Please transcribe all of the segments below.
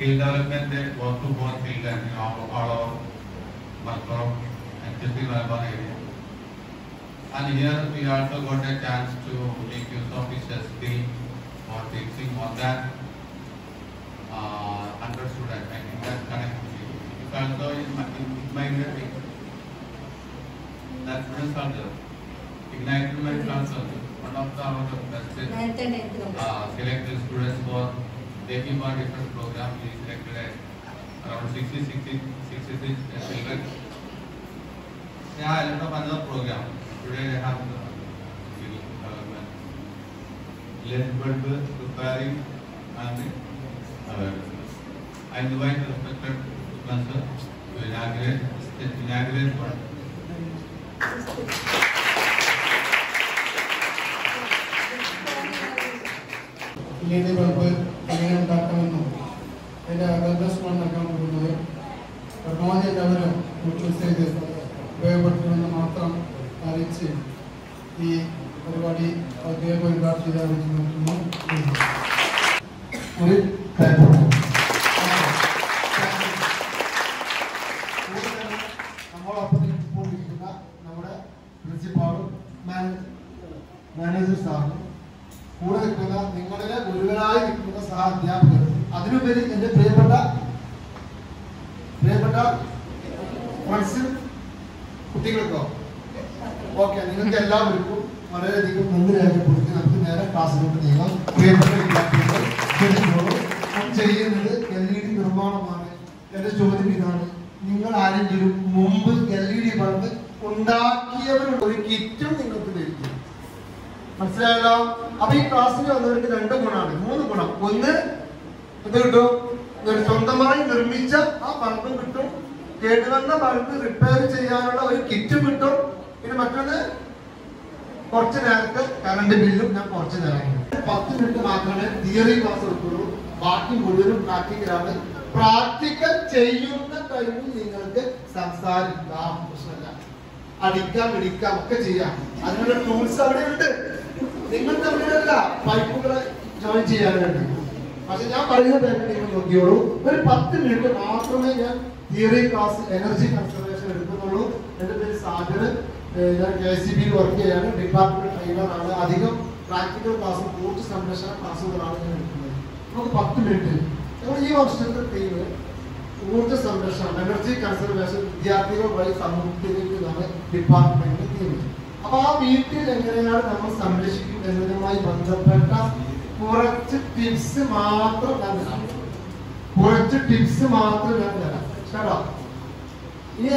skill development work to both field and all, all our work from HSP Malabar area. And here we also got a chance to make use of this skill for teaching more than uh, 100 students. I think that connectivity. It's also in my, in my area. That students are there. Ignite my also one of the our best നേരത്തെ ഉണ്ടായിരുന്നു. uh, selected students for taking part different program. We selected uh, around 60, 60, 66 children. Yeah, I learned of another program. Today I have the skill development. Lens bulb preparing and awareness. I invite the respected sponsor to inaugurate, inaugurate one. LED bulb എങ്ങനെ ഉണ്ടാക്കാമെന്നും അതിൻ്റെ awareness ഉണ്ടാക്കാൻ പോകുന്നത് പരമാവധി എല്ലാവരും utilise ചെയ്ത് ഉപയോഗപ്പെടുത്തണമെന്ന് മാത്രം അറിയിച്ച് ഈ പരിപാടി ഔദ്യോഗിക ഉദ്ഘാടനം ചെയ്ത് അറിയിച്ച് നിർത്തുന്നു ഒരു clap കൊടുക്കാം. കൂടുതൽ നമ്മളൊപ്പം ഇപ്പോൾ ഇരിക്കുന്ന നമ്മുടെ പ്രിൻസിപ്പാളും മാനേജർ സാറും കൂടെ നിൽക്കുന്ന നിങ്ങളിലെ ഗുരുവനായി നിൽക്കുന്ന സഹ അധ്യാപകർ അതിനുപരി എന്റെ പ്രിയപ്പെട്ട പ്രിയപ്പെട്ട ഫ്രണ്ട്സ് കുട്ടികൾക്കോ ഓക്കെ നിങ്ങൾക്ക് എല്ലാവർക്കും വളരെയധികം നന്ദി രേഖപ്പെടുത്തി നമുക്ക് നേരെ ക്ലാസ്സിലോട്ട് നീങ്ങാം പ്രിയപ്പെട്ട വിദ്യാർത്ഥികൾ ക്ഷണിച്ചോളൂ. ഞാൻ ചെയ്യുന്നത് എൽ ഇ ഡി നിർമ്മാണമാണ് എന്റെ ചോദ്യം ഇതാണ് നിങ്ങൾ ആരെങ്കിലും മുമ്പ് എൽ ഇ ഡി ബൾബ് ഉണ്ടാക്കിയവരുടെ ഒരു കിറ്റും നിങ്ങൾക്ക് ലഭിക്കും മനസ്സിലായല്ലോ അപ്പൊ ഈ ക്ലാസ്സിൽ വന്നവർക്ക് രണ്ട് ഗുണമാണ് മൂന്ന് ഗുണം ഒന്ന് എന്ത് കിട്ടും ഒരു സ്വന്തമായി നിർമ്മിച്ച ആ ബൾബും കിട്ടും കേടുവന്ന ബൾബ് റിപ്പയർ ചെയ്യാനുള്ള ഒരു കിറ്റും കിട്ടും പിന്നെ മറ്റൊന്ന് കുറച്ച് നേരത്തെ കറണ്ട് ബില്ലും ഞാൻ കുറച്ച് നേരം പത്ത് മിനിറ്റ് മാത്രമേ തിയറി ക്ലാസ് എടുക്കുള്ളൂ ബാക്കി മുഴുവനും പ്രാക്ടിക്കലാണ് പ്രാക്ടിക്കൽ ചെയ്യുന്ന ടൈമിൽ നിങ്ങൾക്ക് സംസാരിക്കാം പ്രശ്നമില്ല അടിക്കാം ഇടിക്കാം ഒക്കെ ചെയ്യാം അതിനുള്ള ടൂൾസ് അവിടെ ഉണ്ട് നിങ്ങൾ തമ്മിലല്ല പൈപ്പുകളെ ജോയിൻ ചെയ്യാനുണ്ട് പക്ഷെ ഞാൻ പറയുന്ന ടൈമിൽ നിങ്ങൾ നോക്കിയോളൂ ഒരു പത്ത് മിനിറ്റ് മാത്രമേ ഞാൻ തിയറി ക്ലാസ് എനർജി കൺസർവേഷൻ എടുക്കുന്നുള്ളൂ എന്റെ പേര് സാജന് ഏഹ് ഞാൻ കെ സി ബിയിൽ വർക്ക് ചെയ്യാണ് ഡിപ്പാർട്ട്മെന്റ് ട്രെയിനർ ആണ് അധികം പ്രാക്ടിക്കൽ ക്ലാസ്സും ഊർജ്ജ സംരക്ഷണ ക്ലാസ്സുകളാണ് ഞാൻ എടുക്കുന്നത് നമുക്ക് പത്ത് മിനിറ്റ് നമ്മൾ ഈ വർഷത്തെ ടീം ഊർജ്ജ സംരക്ഷണം എനർജി കൺസർവേഷൻ വിദ്യാർത്ഥികൾ വഴി സമൂഹത്തിലേക്ക് നമ്മൾ ഡിപ്പാർട്ട്മെന്റ് നിയമിച്ചു അപ്പൊ ആ വീട്ടിൽ എങ്ങനെയാണ് നമ്മൾ സംരക്ഷിക്കും എന്നതുമായി ബന്ധപ്പെട്ട കുറച്ച് ടിപ്സ് മാത്രം ഞാൻ തരാം കുറച്ച് ടിപ്സ് മാത്രം ഞാൻ തരാം കേട്ടോ ഇനി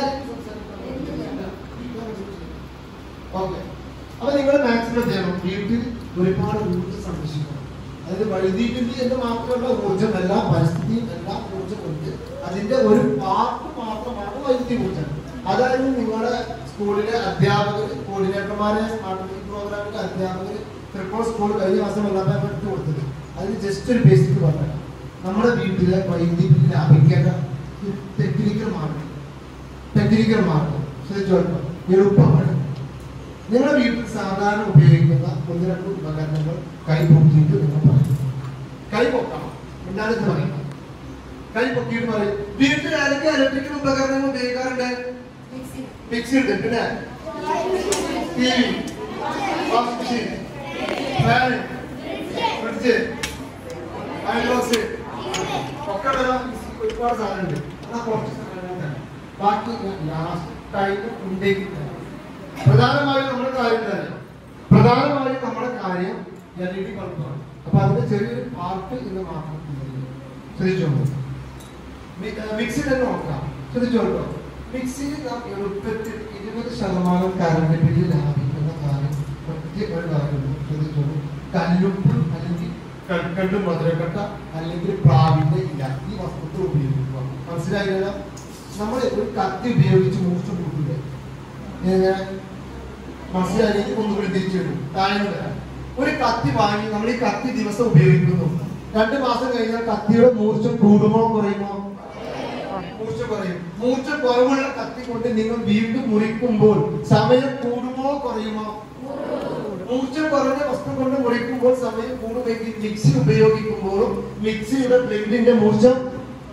ഓക്കെ അപ്പൊ നിങ്ങൾ മാക്സിമം ചെയ്യണം വീട്ടിൽ ഒരുപാട് ഊർജ്ജം സംരക്ഷിക്കണം അതായത് വൈദ്യുതി എന്ന് മാത്രമുള്ള ഊർജ്ജം എല്ലാ പരിസ്ഥിതിയും എല്ലാ ഊർജ്ജമുണ്ട് അതിന്റെ ഒരു പാർട്ട് മാത്രമാണ് വൈദ്യുതി ഊർജ്ജം അതായത് നിങ്ങളുടെ സ്കൂളിലെ അധ്യാപകർ കോർഡിനേറ്റർമാരെ സ്മാർട്ട് മീറ്റിംഗ് പ്രോഗ്രാമിന്റെ അധ്യാപകർ തൃക്കോൾ സ്കൂൾ കഴിഞ്ഞ മാസം വെള്ളപ്പേപ്പർ എടുത്ത് കൊടുത്തത് അതിന് ജസ്റ്റ് ഒരു ബേസിക് പറഞ്ഞത് നമ്മുടെ വീട്ടിലെ വൈദ്യുതി ബില്ല് ലാഭിക്കേണ്ട ടെക്നിക്കൽ മാർഗം ടെക്നിക്കൽ മാർഗം ശ്രദ്ധിച്ചോട്ടോ എളുപ്പമാണ് നിങ്ങളുടെ വീട്ടിൽ സാധാരണ ഉപയോഗിക്കുന്ന ഒന്ന് രണ്ട് ഉപകരണങ്ങൾ കൈ പൊക്കിയിട്ട് നിങ്ങൾ പറയും കൈ പൊക്കണം എന്താണെന്ന് പറയണം കൈ പൊക്കിയിട്ട് പറയും വീട്ടിൽ ആരൊക്കെ ഇലക്ട്രിക്കൽ ഉപകരണങ്ങൾ ഉപയോഗിക്കാറുണ്ട് മിക്സി ഉണ്ട് പിന്നെ T V washing machine fan fridge iron box ഒക്കെ വരാം ഒരുപാട് സാധനമുണ്ട് എന്നാ കുറച്ച് സാധനങ്ങൾ ബാക്കി ലാസ്റ്റ് ടൈം ഉണ്ടെങ്കിൽ തരാം. പ്രധാനമായും നമ്മുടെ കാര്യം തന്നെ പ്രധാനമായും നമ്മുടെ കാര്യം എൽ ഇ ഡി ബൾബാണ് അപ്പൊ അതിന്റെ ചെറിയൊരു പാർട്ട് ഇത് മാത്രം ശ്രദ്ധിച്ചോളൂ മിക്സി തന്നെ നോക്കാം ശ്രദ്ധിച്ചോളൂ മിക്സിയിൽ നാം എളുപ്പത്തിൽ ഇരുപത് ശതമാനം കറണ്ട് ബില്ല് ലാഭിക്കുന്ന കാര്യം പ്രത്യേക ഒരു കാര്യമുണ്ട് ശ്രദ്ധിച്ചോളൂ കല്ലുപ്പ് അല്ലെങ്കിൽ കൽക്കണ്ട് മധുരക്കട്ട അല്ലെങ്കിൽ പ്ലാവിന്റെ ഇല ഈ വസ്തുക്കൾ ഉപയോഗിക്കുക മനസ്സിലായില്ല നമ്മൾ ഒരു കത്തി ഉപയോഗിച്ച് മൂർച്ച കൂട്ടില്ലേ ഇങ്ങനെ മനസ്സിലായി ഒന്നുകൂടി തിരിച്ചു വരും താഴ്ന്നു വരാം ഒരു കത്തി വാങ്ങി നമ്മൾ ഈ കത്തി ദിവസം ഉപയോഗിക്കുന്നു രണ്ട് മാസം കഴിഞ്ഞാൽ കത്തിയുടെ മൂർച്ച കൂടുമോ കുറയുമോ മൂർച്ച കുറയും മൂർച്ച കുറവുള്ള കത്തി കൊണ്ട് നിങ്ങൾ വീണ്ടും മുറിക്കുമ്പോൾ സമയം കൂടുമോ കുറയുമോ മൂർച്ച കുറഞ്ഞ വസ്തു കൊണ്ട് മുറിക്കുമ്പോൾ സമയം കൂടുമെങ്കിൽ മിക്സി ഉപയോഗിക്കുമ്പോഴും മിക്സിയുടെ ബ്ലേഡിന്റെ മൂർച്ച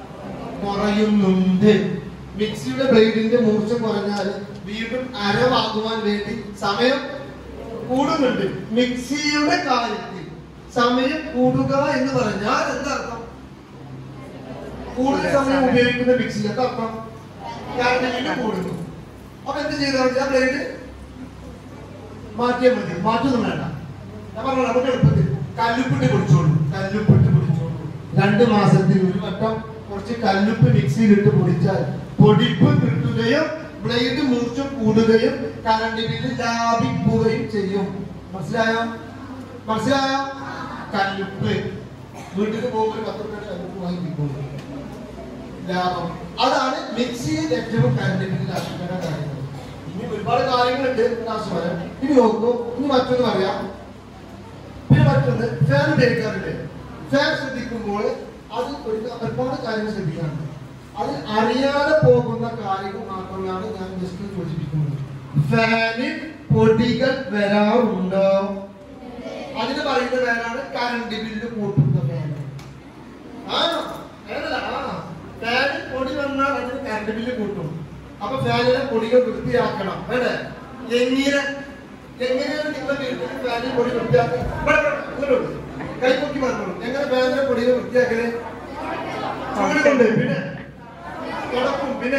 കുറയുന്നുണ്ട് മിക്സിയുടെ ബ്ലേഡിന്റെ മൂർച്ച കുറഞ്ഞാൽ വീണ്ടും അരവാകുവാൻ വേണ്ടി സമയം കൂടുന്നുണ്ട് മിക്സിയുടെ കാര്യത്തിൽ സമയം കൂടുക എന്ന് പറഞ്ഞാൽ എന്താർത്ഥം കൂടുതൽ സമയം ഉപയോഗിക്കുന്ന മിക്സി എന്താർത്ഥം കറണ്ട് ബില്ല് കൂടുന്നു അപ്പൊ എന്ത് ചെയ്താൽ മതി ആ ബ്ലേഡ് മാറ്റിയാൽ മതി മാറ്റൊന്നും വേണ്ട ഞാൻ പറഞ്ഞു നമുക്ക് എളുപ്പത്തിൽ കല്ലുപ്പിട്ട് പൊടിച്ചോളൂ കല്ലുപ്പിട്ട് പൊടിച്ചോളൂ രണ്ട് മാസത്തിൽ ഒരു വട്ടം കുറച്ച് കല്ലുപ്പ് മിക്സിയിലിട്ട് പൊടിച്ചാൽ പൊടിപ്പ് കിട്ടുകയും ബ്ലേഡ് മൂർച്ചം കൂടുകയും കറണ്ട് ബില്ല് ലാഭിക്കുകയും ചെയ്യും മനസ്സിലായോ മനസ്സിലായോ കല്ലുപ്പ് വീട്ടിൽ പോകുമ്പോൾ പത്ത് രൂപയുടെ കല്ലുപ്പ് വാങ്ങിപ്പിക്കുന്നു ലാഭം അതാണ് മിക്സിയിൽ ഏറ്റവും കറണ്ട് ബില്ല് ലാഭിക്കേണ്ട കാര്യങ്ങൾ ഇനി ഒരുപാട് കാര്യങ്ങളുണ്ട് രാഷ്ട്രപരം ഇനി നോക്കൂ ഇനി മറ്റൊന്ന് പറയാം പിന്നെ മറ്റൊന്ന് ഫാൻ ഉപയോഗിക്കാറുണ്ട് ഫാൻ ശ്രദ്ധിക്കുമ്പോൾ അത് ഒരു ഒരുപാട് കാര്യങ്ങൾ ശ്രദ്ധിക്കാറുണ്ട് അത് അറിയാതെ പോകുന്ന കാര്യങ്ങൾ മാത്രമാണ് ഞാൻ ജസ്റ്റ് സൂചിപ്പിക്കുന്നത് ഫാനിൽ പൊടികൾ വരാറുണ്ടോ അതിന് പറയുന്ന പേരാണ് കറണ്ട് ബില്ല് കൂട്ടുന്ന ഫാൻ ആണോ ഏതല്ല ആ ഫാനിൽ പൊടി വന്നാൽ അതിന് കറണ്ട് ബില്ല് കൂട്ടും അപ്പൊ ഫാനിലെ പൊടികൾ വൃത്തിയാക്കണം വേണ്ടേ എങ്ങനെ എങ്ങനെയാണ് നിങ്ങളുടെ വീട്ടിൽ ഫാനിൽ പൊടി വൃത്തിയാക്കുക ഇവിടെ, ഇവിടെ, ഇങ്ങോട്ട് വരൂ. കൈ പൊക്കി പറഞ്ഞോളൂ എങ്ങനെ ഫാനിലെ പൊടികൾ വൃത്തിയാക്കല് ചൂട് കൊണ്ട് പിന്നെ തുടക്കും പിന്നെ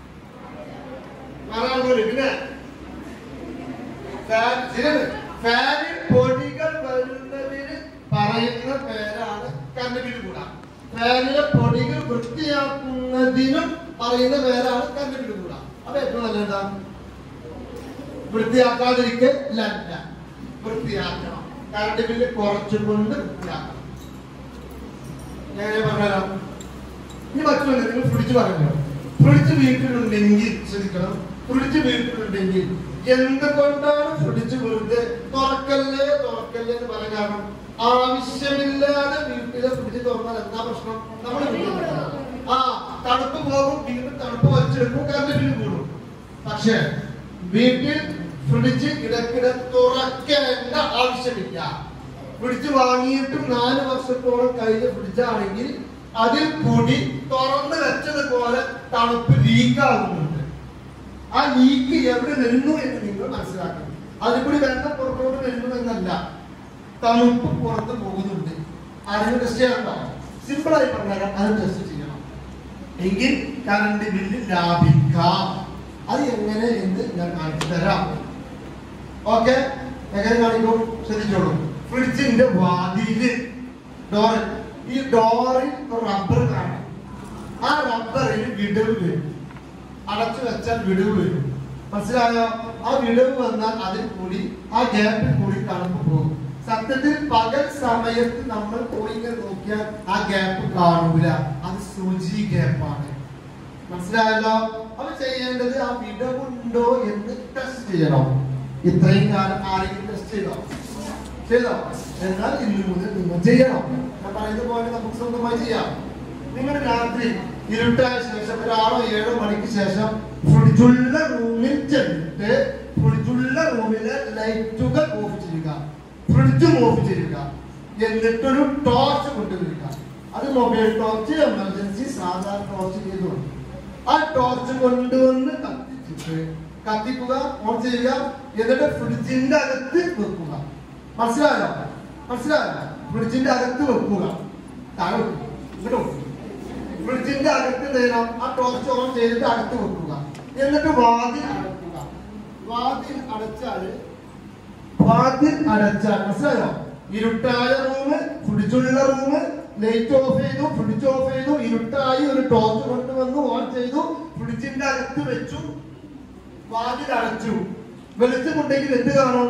മാറാൻ പിന്നെ ഫാൻ ശരിയാണ് ഫാനിൽ പൊടികൾ വരുന്നതിന് പറയുന്ന പേരാണ് കറണ്ട് ബില്ല് കൂടാ ഫാനിലെ പൊടികൾ വൃത്തിയാക്കുന്നതിനും പറയുന്ന പേരാണ് കറണ്ട് ബില്ല് കൂടാ അപ്പൊ ഏറ്റവും നല്ല എന്താ വൃത്തിയാക്കാതിരിക്കല്ല വൃത്തിയാക്കണം കറണ്ട് ബില്ല് കുറച്ചുകൊണ്ട് വൃത്തിയാക്കണം ഞാൻ പറഞ്ഞുതരാം ഇനി മറ്റൊന്ന് നിങ്ങൾ ഫ്രിഡ്ജ് പറഞ്ഞു ഫ്രിഡ്ജ് വീട്ടിലുണ്ടെങ്കിൽ ശ്രദ്ധിക്കണം ഫ്രിഡ്ജ് വീട്ടിലുണ്ടെങ്കിൽ എന്തുകൊണ്ടാണ് ഫ്രിഡ്ജ് വെറുതെ തുറക്കല്ലേ തുറക്കല്ലേ എന്ന് പറയാൻ കാരണം ആവശ്യമില്ലാതെ വീട്ടിലെ ഫ്രിഡ്ജ് തുറന്നാൽ എന്താ പ്രശ്നം നമ്മൾ ആ തണുപ്പ് പോകും വീണ്ടും തണുപ്പ് വലിച്ചെടുക്കും കറണ്ട് ബില്ല് കൂടും പക്ഷേ വീട്ടിൽ ഫ്രിഡ്ജ് ഇടയ്ക്കിടെ തുറക്കേണ്ട ആവശ്യമില്ല ഫ്രിഡ്ജ് വാങ്ങിയിട്ടും നാല് വർഷത്തോളം കഴിഞ്ഞ ഫ്രിഡ്ജാണെങ്കിൽ അതിൽ പൊടി തുറന്ന് വെച്ചതുപോലെ തണുപ്പ് ലീക്ക് ആകുന്നുണ്ട് ആ ലീക്ക് എവിടെ വരുന്നു എന്ന് നിങ്ങൾ മനസ്സിലാക്കണം അതിൽക്കൂടി വെള്ളം പുറത്തോട്ട് വരുന്നു എന്നല്ല തണുപ്പ് പുറത്ത് പോകുന്നുണ്ട് അതിന് ടെസ്റ്റ് ചെയ്യണ്ടോ സിമ്പിൾ ആയി പറഞ്ഞാൽ അത് ടെസ്റ്റ് ചെയ്യണം എങ്കിൽ കറണ്ട് ബില്ല് ലാഭിക്കാം അത് എങ്ങനെ എന്ന് ഞാൻ കാണിച്ചു തരാം ഓക്കെ എങ്ങനെ കാണിക്കൂ ശ്രദ്ധിച്ചോളൂ ഫ്രിഡ്ജിന്റെ വാതില് ഡോറ് ഈ ഡോറിൽ റബ്ബർ കാണാം ആ റബ്ബറിൽ വിടവ് വരും അടച്ചു വെച്ചാൽ വിടവ് വരും മനസ്സിലായോ ആ വിടവ് വന്നാൽ അതിൽ കൂടി ആ ഗ്യാപ്പിൽ കൂടി തണുപ്പ് പോകും സത്യത്തിൽ പകൽ സമയത്ത് നമ്മൾ പോയി ഇങ്ങനെ നോക്കിയാൽ ആ ഗ്യാപ്പ് കാണൂല അത് സൂചി ഗ്യാപ്പാണ് മനസ്സിലായല്ലോ അപ്പൊ ചെയ്യേണ്ടത് ആ വിടവുണ്ടോ എന്ന് ടെസ്റ്റ് ചെയ്യണം ഇത്രയും കാലം ആരെങ്കിലും ടെസ്റ്റ് ചെയ്തോ ചെയ്തോ എന്നാൽ ഇന്നു മുതൽ നിങ്ങൾ ചെയ്യണം ഞാൻ പറയുന്നത് പോലെ നമുക്ക് സ്വന്തമായി ചെയ്യാം നിങ്ങൾ രാത്രി ഇരുട്ടായ ശേഷം ഒരു ആറോ ഏഴോ മണിക്ക് ശേഷം ഫ്രിഡ്ജുള്ള റൂമിൽ ചെന്നിട്ട് ഫ്രിഡ്ജുള്ള റൂമിലെ ലൈറ്റുകൾ ഓഫ് ചെയ്യുക ഫ്രിഡ്ജും ഓഫ് ചെയ്യുക എന്നിട്ടൊരു ടോർച്ച് കൊണ്ടുവരിക അത് മൊബൈൽ ടോർച്ച് എമർജൻസി സാധാരണ ടോർച്ച് ചെയ്തുകൊണ്ട് ആ ടോർച്ച് കൊണ്ടുവന്ന് കത്തിച്ചിട്ട് കത്തിക്കുക ഓൺ ചെയ്യുക എന്നിട്ട് ഫ്രിഡ്ജിന്റെ അകത്ത് വെക്കുക മനസ്സിലായോ മനസ്സിലായോ ഫ്രിഡ്ജിന്റെ അകത്ത് വെക്കുക താഴെ വെക്കുക. ഇങ്ങോട്ട് വെക്കുക. ഫ്രിഡ്ജിന്റെ അകത്ത് എന്ത് ചെയ്യണം ആ ടോർച്ച് ഓൺ ചെയ്തിട്ട് അകത്ത് വെക്കുക എന്നിട്ട് വാതിൽ അടക്കുക വാതിൽ അടച്ചാല് വാതിൽ അടച്ചാൽ മനസ്സിലായോ ഇരുട്ടായ റൂം ഫ്രിഡ്ജുള്ള റൂം ലൈറ്റ് ഓഫ് ചെയ്തു ഫ്രിഡ്ജ് ഓഫ് ചെയ്തു ഇരുട്ടായി ഒരു ടോർച്ച് കൊണ്ടുവന്നു ഓൺ ചെയ്തു ഫ്രിഡ്ജിന്റെ അകത്ത് വെച്ചു വാതിൽ അടച്ചു വെളിച്ചമുണ്ടെങ്കിൽ എന്ത് കാണും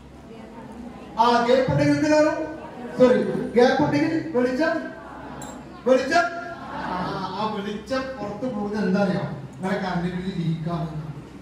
ആ ഗ്യാപ്പ് ഉണ്ടെങ്കിൽ എന്ത് കാണും സോറി ഗ്യാപ്പ് ഉണ്ടെങ്കിൽ വെളിച്ചം വെളിച്ചം ആ, ആ വെളിച്ചം പുറത്ത് പോകുന്നത് എന്താ അറിയോ നിങ്ങളെ കറണ്ട് ബില്ല് ലീക്കാണ്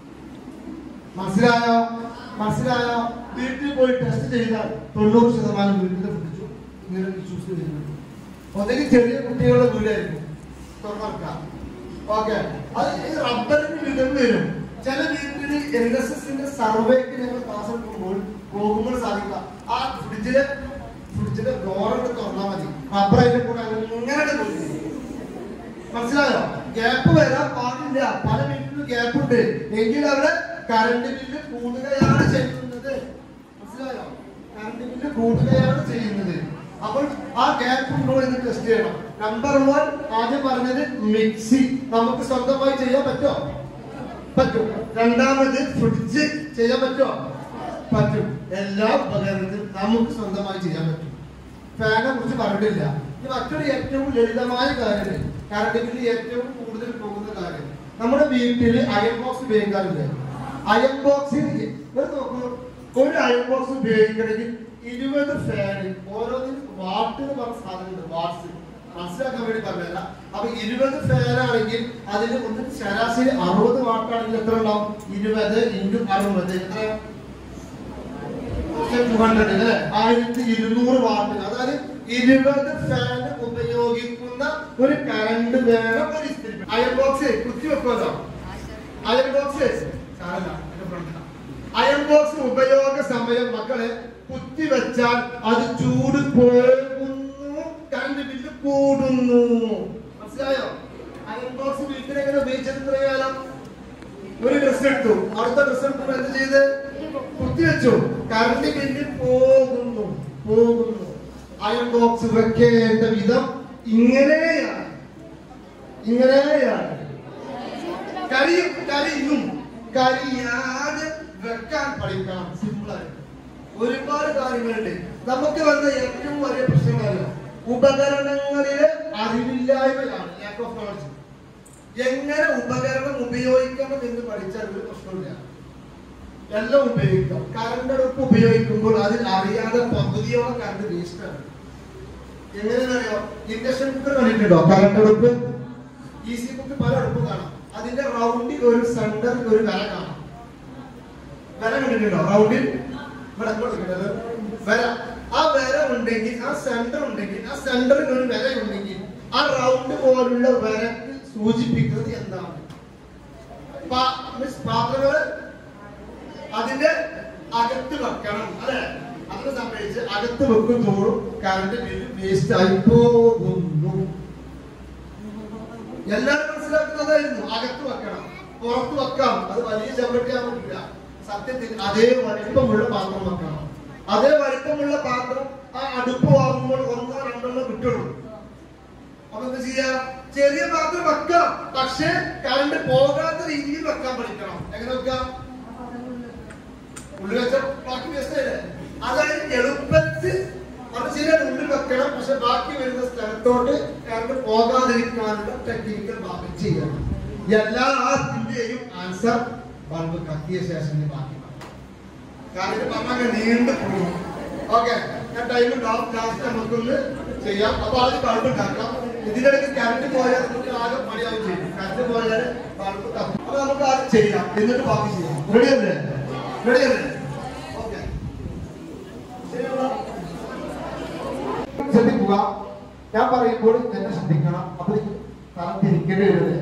മനസ്സിലായോ മനസ്സിലായോ വീട്ടിൽ പോയി ടെസ്റ്റ് ചെയ്താൽ തൊണ്ണൂറ് ശതമാനം വീട്ടിലെ പിടിച്ചു ഇങ്ങനെ ഇഷ്യൂസ് വരുന്നുണ്ട് ഒന്നെങ്കിൽ ചെറിയ കുട്ടികളുടെ വീടായിരിക്കും തുറന്നേക്കാം ഓക്കെ അത് ഈ റബ്ബറിന് വിധം വരും ചില വീട്ടിൽ എൻ എസ് എസിന്റെ സർവേക്ക് ഞങ്ങൾ ക്ലാസ് എടുക്കുമ്പോൾ പോകുമ്പോൾ സാധിക്കുക ആ ഫ്രിഡ്ജിലെ ഫ്രിഡ്ജിലെ ഡോറൊക്കെ തുറന്നാൽ മതി റബ്ബർ അതിന്റെ കൂടെ അങ്ങനെ പോയി മനസ്സിലായോ ഗ്യാപ്പ് വരാൻ പാടില്ല പല മിനിറ്റിനും ഗ്യാപ്പ് ഉണ്ട് എങ്കിൽ അവിടെ കറണ്ട് ബില്ല് കൂടുകയാണ് ചെയ്യുന്നത് മനസ്സിലായോ കറണ്ട് ബില്ല് കൂടുകയാണ് ചെയ്യുന്നത് അപ്പോൾ ആ ഗ്യാപ്പ് ഉണ്ടോ എന്ന് ടെസ്റ്റ് ചെയ്യണം നമ്പർ വൺ ആദ്യം പറഞ്ഞത് മിക്സി നമുക്ക് സ്വന്തമായി ചെയ്യാൻ പറ്റുമോ പറ്റും രണ്ടാമത് ഫ്രിഡ്ജ് ചെയ്യാൻ പറ്റുമോ പറ്റും എല്ലാ ഉപകരണത്തിനും നമുക്ക് സ്വന്തമായി ചെയ്യാൻ പറ്റും ഫാനെ കുറിച്ച് പറഞ്ഞിട്ടില്ല ഇനി മറ്റൊരു ഏറ്റവും ലളിതമായ കാര്യം കറണ്ട് ബില്ല് ഏറ്റവും കൂടുതൽ പോകുന്ന കാര്യം നമ്മുടെ വീട്ടിൽ അയൺ ബോക്സ് ഉപയോഗിക്കാറില്ലേ അയൺ ബോക്സിൽ ഒരു നോക്കൂ ഒരു അയൺ ബോക്സ് ഉപയോഗിക്കണമെങ്കിൽ ഇരുപത് ഫാന് ഓരോന്നിനും വാട്ട് എന്ന് പറഞ്ഞ സാധനമുണ്ട് വാട്സ് മനസ്സിലാക്കാൻ വേണ്ടി പറഞ്ഞല്ല അപ്പൊ ഇരുപത് ഫാനാണെങ്കിൽ അതിന് ഒന്ന് ശരാശരി അറുപത് വാട്ടാണെങ്കിൽ എത്ര ഉണ്ടാവും ഇരുപത് ഇൻറ്റു അറുപത് എത്ര അല്ലേ ആയിരത്തി ഇരുന്നൂറ് വാട്ട് അതായത് ഇരുപത് ഫാൻ ഉപയോഗിക്കുന്ന ഒരു കറണ്ട് വേണം ഒരു ഇസ്തിരി അയൺ ബോക്സ് കുത്തി വെക്കുമല്ലോ അയൺ ബോക്സ് സാരമില്ല, എന്റെ front ആ. അയൺ ബോക്സ് ഉപയോഗ സമയം മക്കളെ കുത്തി വെച്ചാൽ അത് ചൂട് പോകുന്നു കറണ്ട് ബില്ല് കൂടുന്നു മനസ്സിലായോ അയൺ ബോക്സ് വീട്ടിൽ എങ്ങനെ ഉപയോഗിച്ചത് ഇത്രയും കാലം ഒരു ഡ്രസ് എടുത്തു അടുത്ത ഡ്രസ് എടുക്കുമ്പോൾ എന്ത് ചെയ്ത് കുത്തിവെച്ചു കറണ്ട് ബില്ല് പോകുന്നു പോകുന്നു അയൺ ബോക്സ് വെക്കേണ്ട വിധം ഇങ്ങനെയാണ് ഇങ്ങനെയാണ് കരിയും കരിയും കരിയാതെ വെക്കാൻ പഠിക്കണം സിമ്പിൾ ആയിട്ട് ഒരുപാട് കാര്യങ്ങളുണ്ട് നമുക്ക് വന്ന ഏറ്റവും വലിയ പ്രശ്നങ്ങളല്ല ഉപകരണങ്ങളിലെ അറിവില്ലായ്മയാണ് ലാക്ക് ഓഫ് നോളജ് എങ്ങനെ ഉപകരണം ഉപയോഗിക്കണം എന്ന് പഠിച്ചാൽ ഒരു പ്രശ്നമില്ല എല്ലാം ഉപയോഗിക്കാം കറണ്ട് അടുപ്പ് ഉപയോഗിക്കുമ്പോൾ അതിൽ അറിയാതെ പകുതിയോളം കറണ്ട് വേസ്റ്റ് ആണ് എങ്ങനെയാണെന്നറിയോ ഇൻഡക്ഷൻ കുക്കർ കണ്ടിട്ടുണ്ടോ കറണ്ട് അടുപ്പ് ഈസി കുക്ക് പല അടുപ്പ് കാണാം അതിന്റെ റൗണ്ടിൽ ഒരു സെന്ററിൽ ഒരു വര കാണാം വര കണ്ടിട്ടുണ്ടോ റൗണ്ടിൽ ഇവിടെ ഇങ്ങോട്ട് ഇരിക്കുന്നത്. വര ആ വര ഉണ്ടെങ്കിൽ ആ സെന്റർ ഉണ്ടെങ്കിൽ ആ സെന്ററിൽ ഒരു വര ഉണ്ടെങ്കിൽ ആ റൗണ്ട് പോലുള്ള വരക്ക് സൂചിപ്പിക്കുന്നത് എന്താണ് പാ- മീൻസ് പാത്രങ്ങള് അതിന്റെ അകത്ത് വെക്കണം അല്ലെ അതിനെ സംബന്ധിച്ച് അകത്ത് വെക്കും തോറും കറണ്ട് ബില്ല് വേസ്റ്റ് ആയി പോകുന്നു എല്ലാവരും മനസ്സിലാക്കുന്നതായിരുന്നു അകത്ത് വെക്കണം പുറത്ത് വെക്കാം അത് വലിയ ചെമ്പട്ടിയാൻ പറ്റില്ല സത്യത്തിൽ അതേ വലിപ്പമുള്ള പാത്രം വെക്കണം അതേ വലിപ്പമുള്ള പാത്രം ആ അടുപ്പ് വാങ്ങുമ്പോൾ ഒന്നോ രണ്ടെണ്ണോ കിട്ടുള്ളൂ അപ്പൊ എന്താ ചെയ്യാ ചെറിയ പാത്രം വെക്കാം പക്ഷേ കറണ്ട് പോകാത്ത രീതിയിൽ വെക്കാൻ പഠിക്കണം എങ്ങനെ വെക്കാം ഉള്ളിൽ വെച്ച ബാക്കി വേസ്റ്റ് അല്ലേ അതായത് എളുപ്പത്തിൽ അത് ശരിയാണ് ഉള്ളിൽ വെക്കണം പക്ഷെ ബാക്കി വരുന്ന സ്ഥലത്തോട്ട് കറണ്ട് പോകാതിരിക്കാനുള്ള ടെക്നിക്കൽ ഭാഗം ചെയ്യണം എല്ലാത്തിന്റെയും ആൻസർ ബൾബ് കത്തിയ ശേഷം നീ ബാക്കി പറ. കാരണം ഇത് പറഞ്ഞാൽ നീണ്ടു പോകും ഓക്കെ ഞാൻ ടൈം ഉണ്ടാവും ലാസ്റ്റ് നമുക്കൊന്ന് ചെയ്യാം അപ്പൊ ആദ്യം ബൾബ് ഉണ്ടാക്കാം ഇതിനിടയ്ക്ക് കറണ്ട് പോയാൽ നമുക്ക് ആകെ പണിയാവും ചെയ്യും കറണ്ട് പോയാൽ ബൾബ് കത്തും അപ്പൊ നമുക്ക് ആദ്യം ചെയ്യാം എന്നിട്ട് ബാക്കി ചെയ്യാം റെഡി അല്ലേ റെഡി അല്ലേ ഓക്കെ ശ്രദ്ധിക്കുക ഞാൻ പറയുമ്പോൾ എന്നെ ശ്രദ്ധിക്കണം അപ്പൊ തല തിരിക്കേണ്ടി വരുന്നത്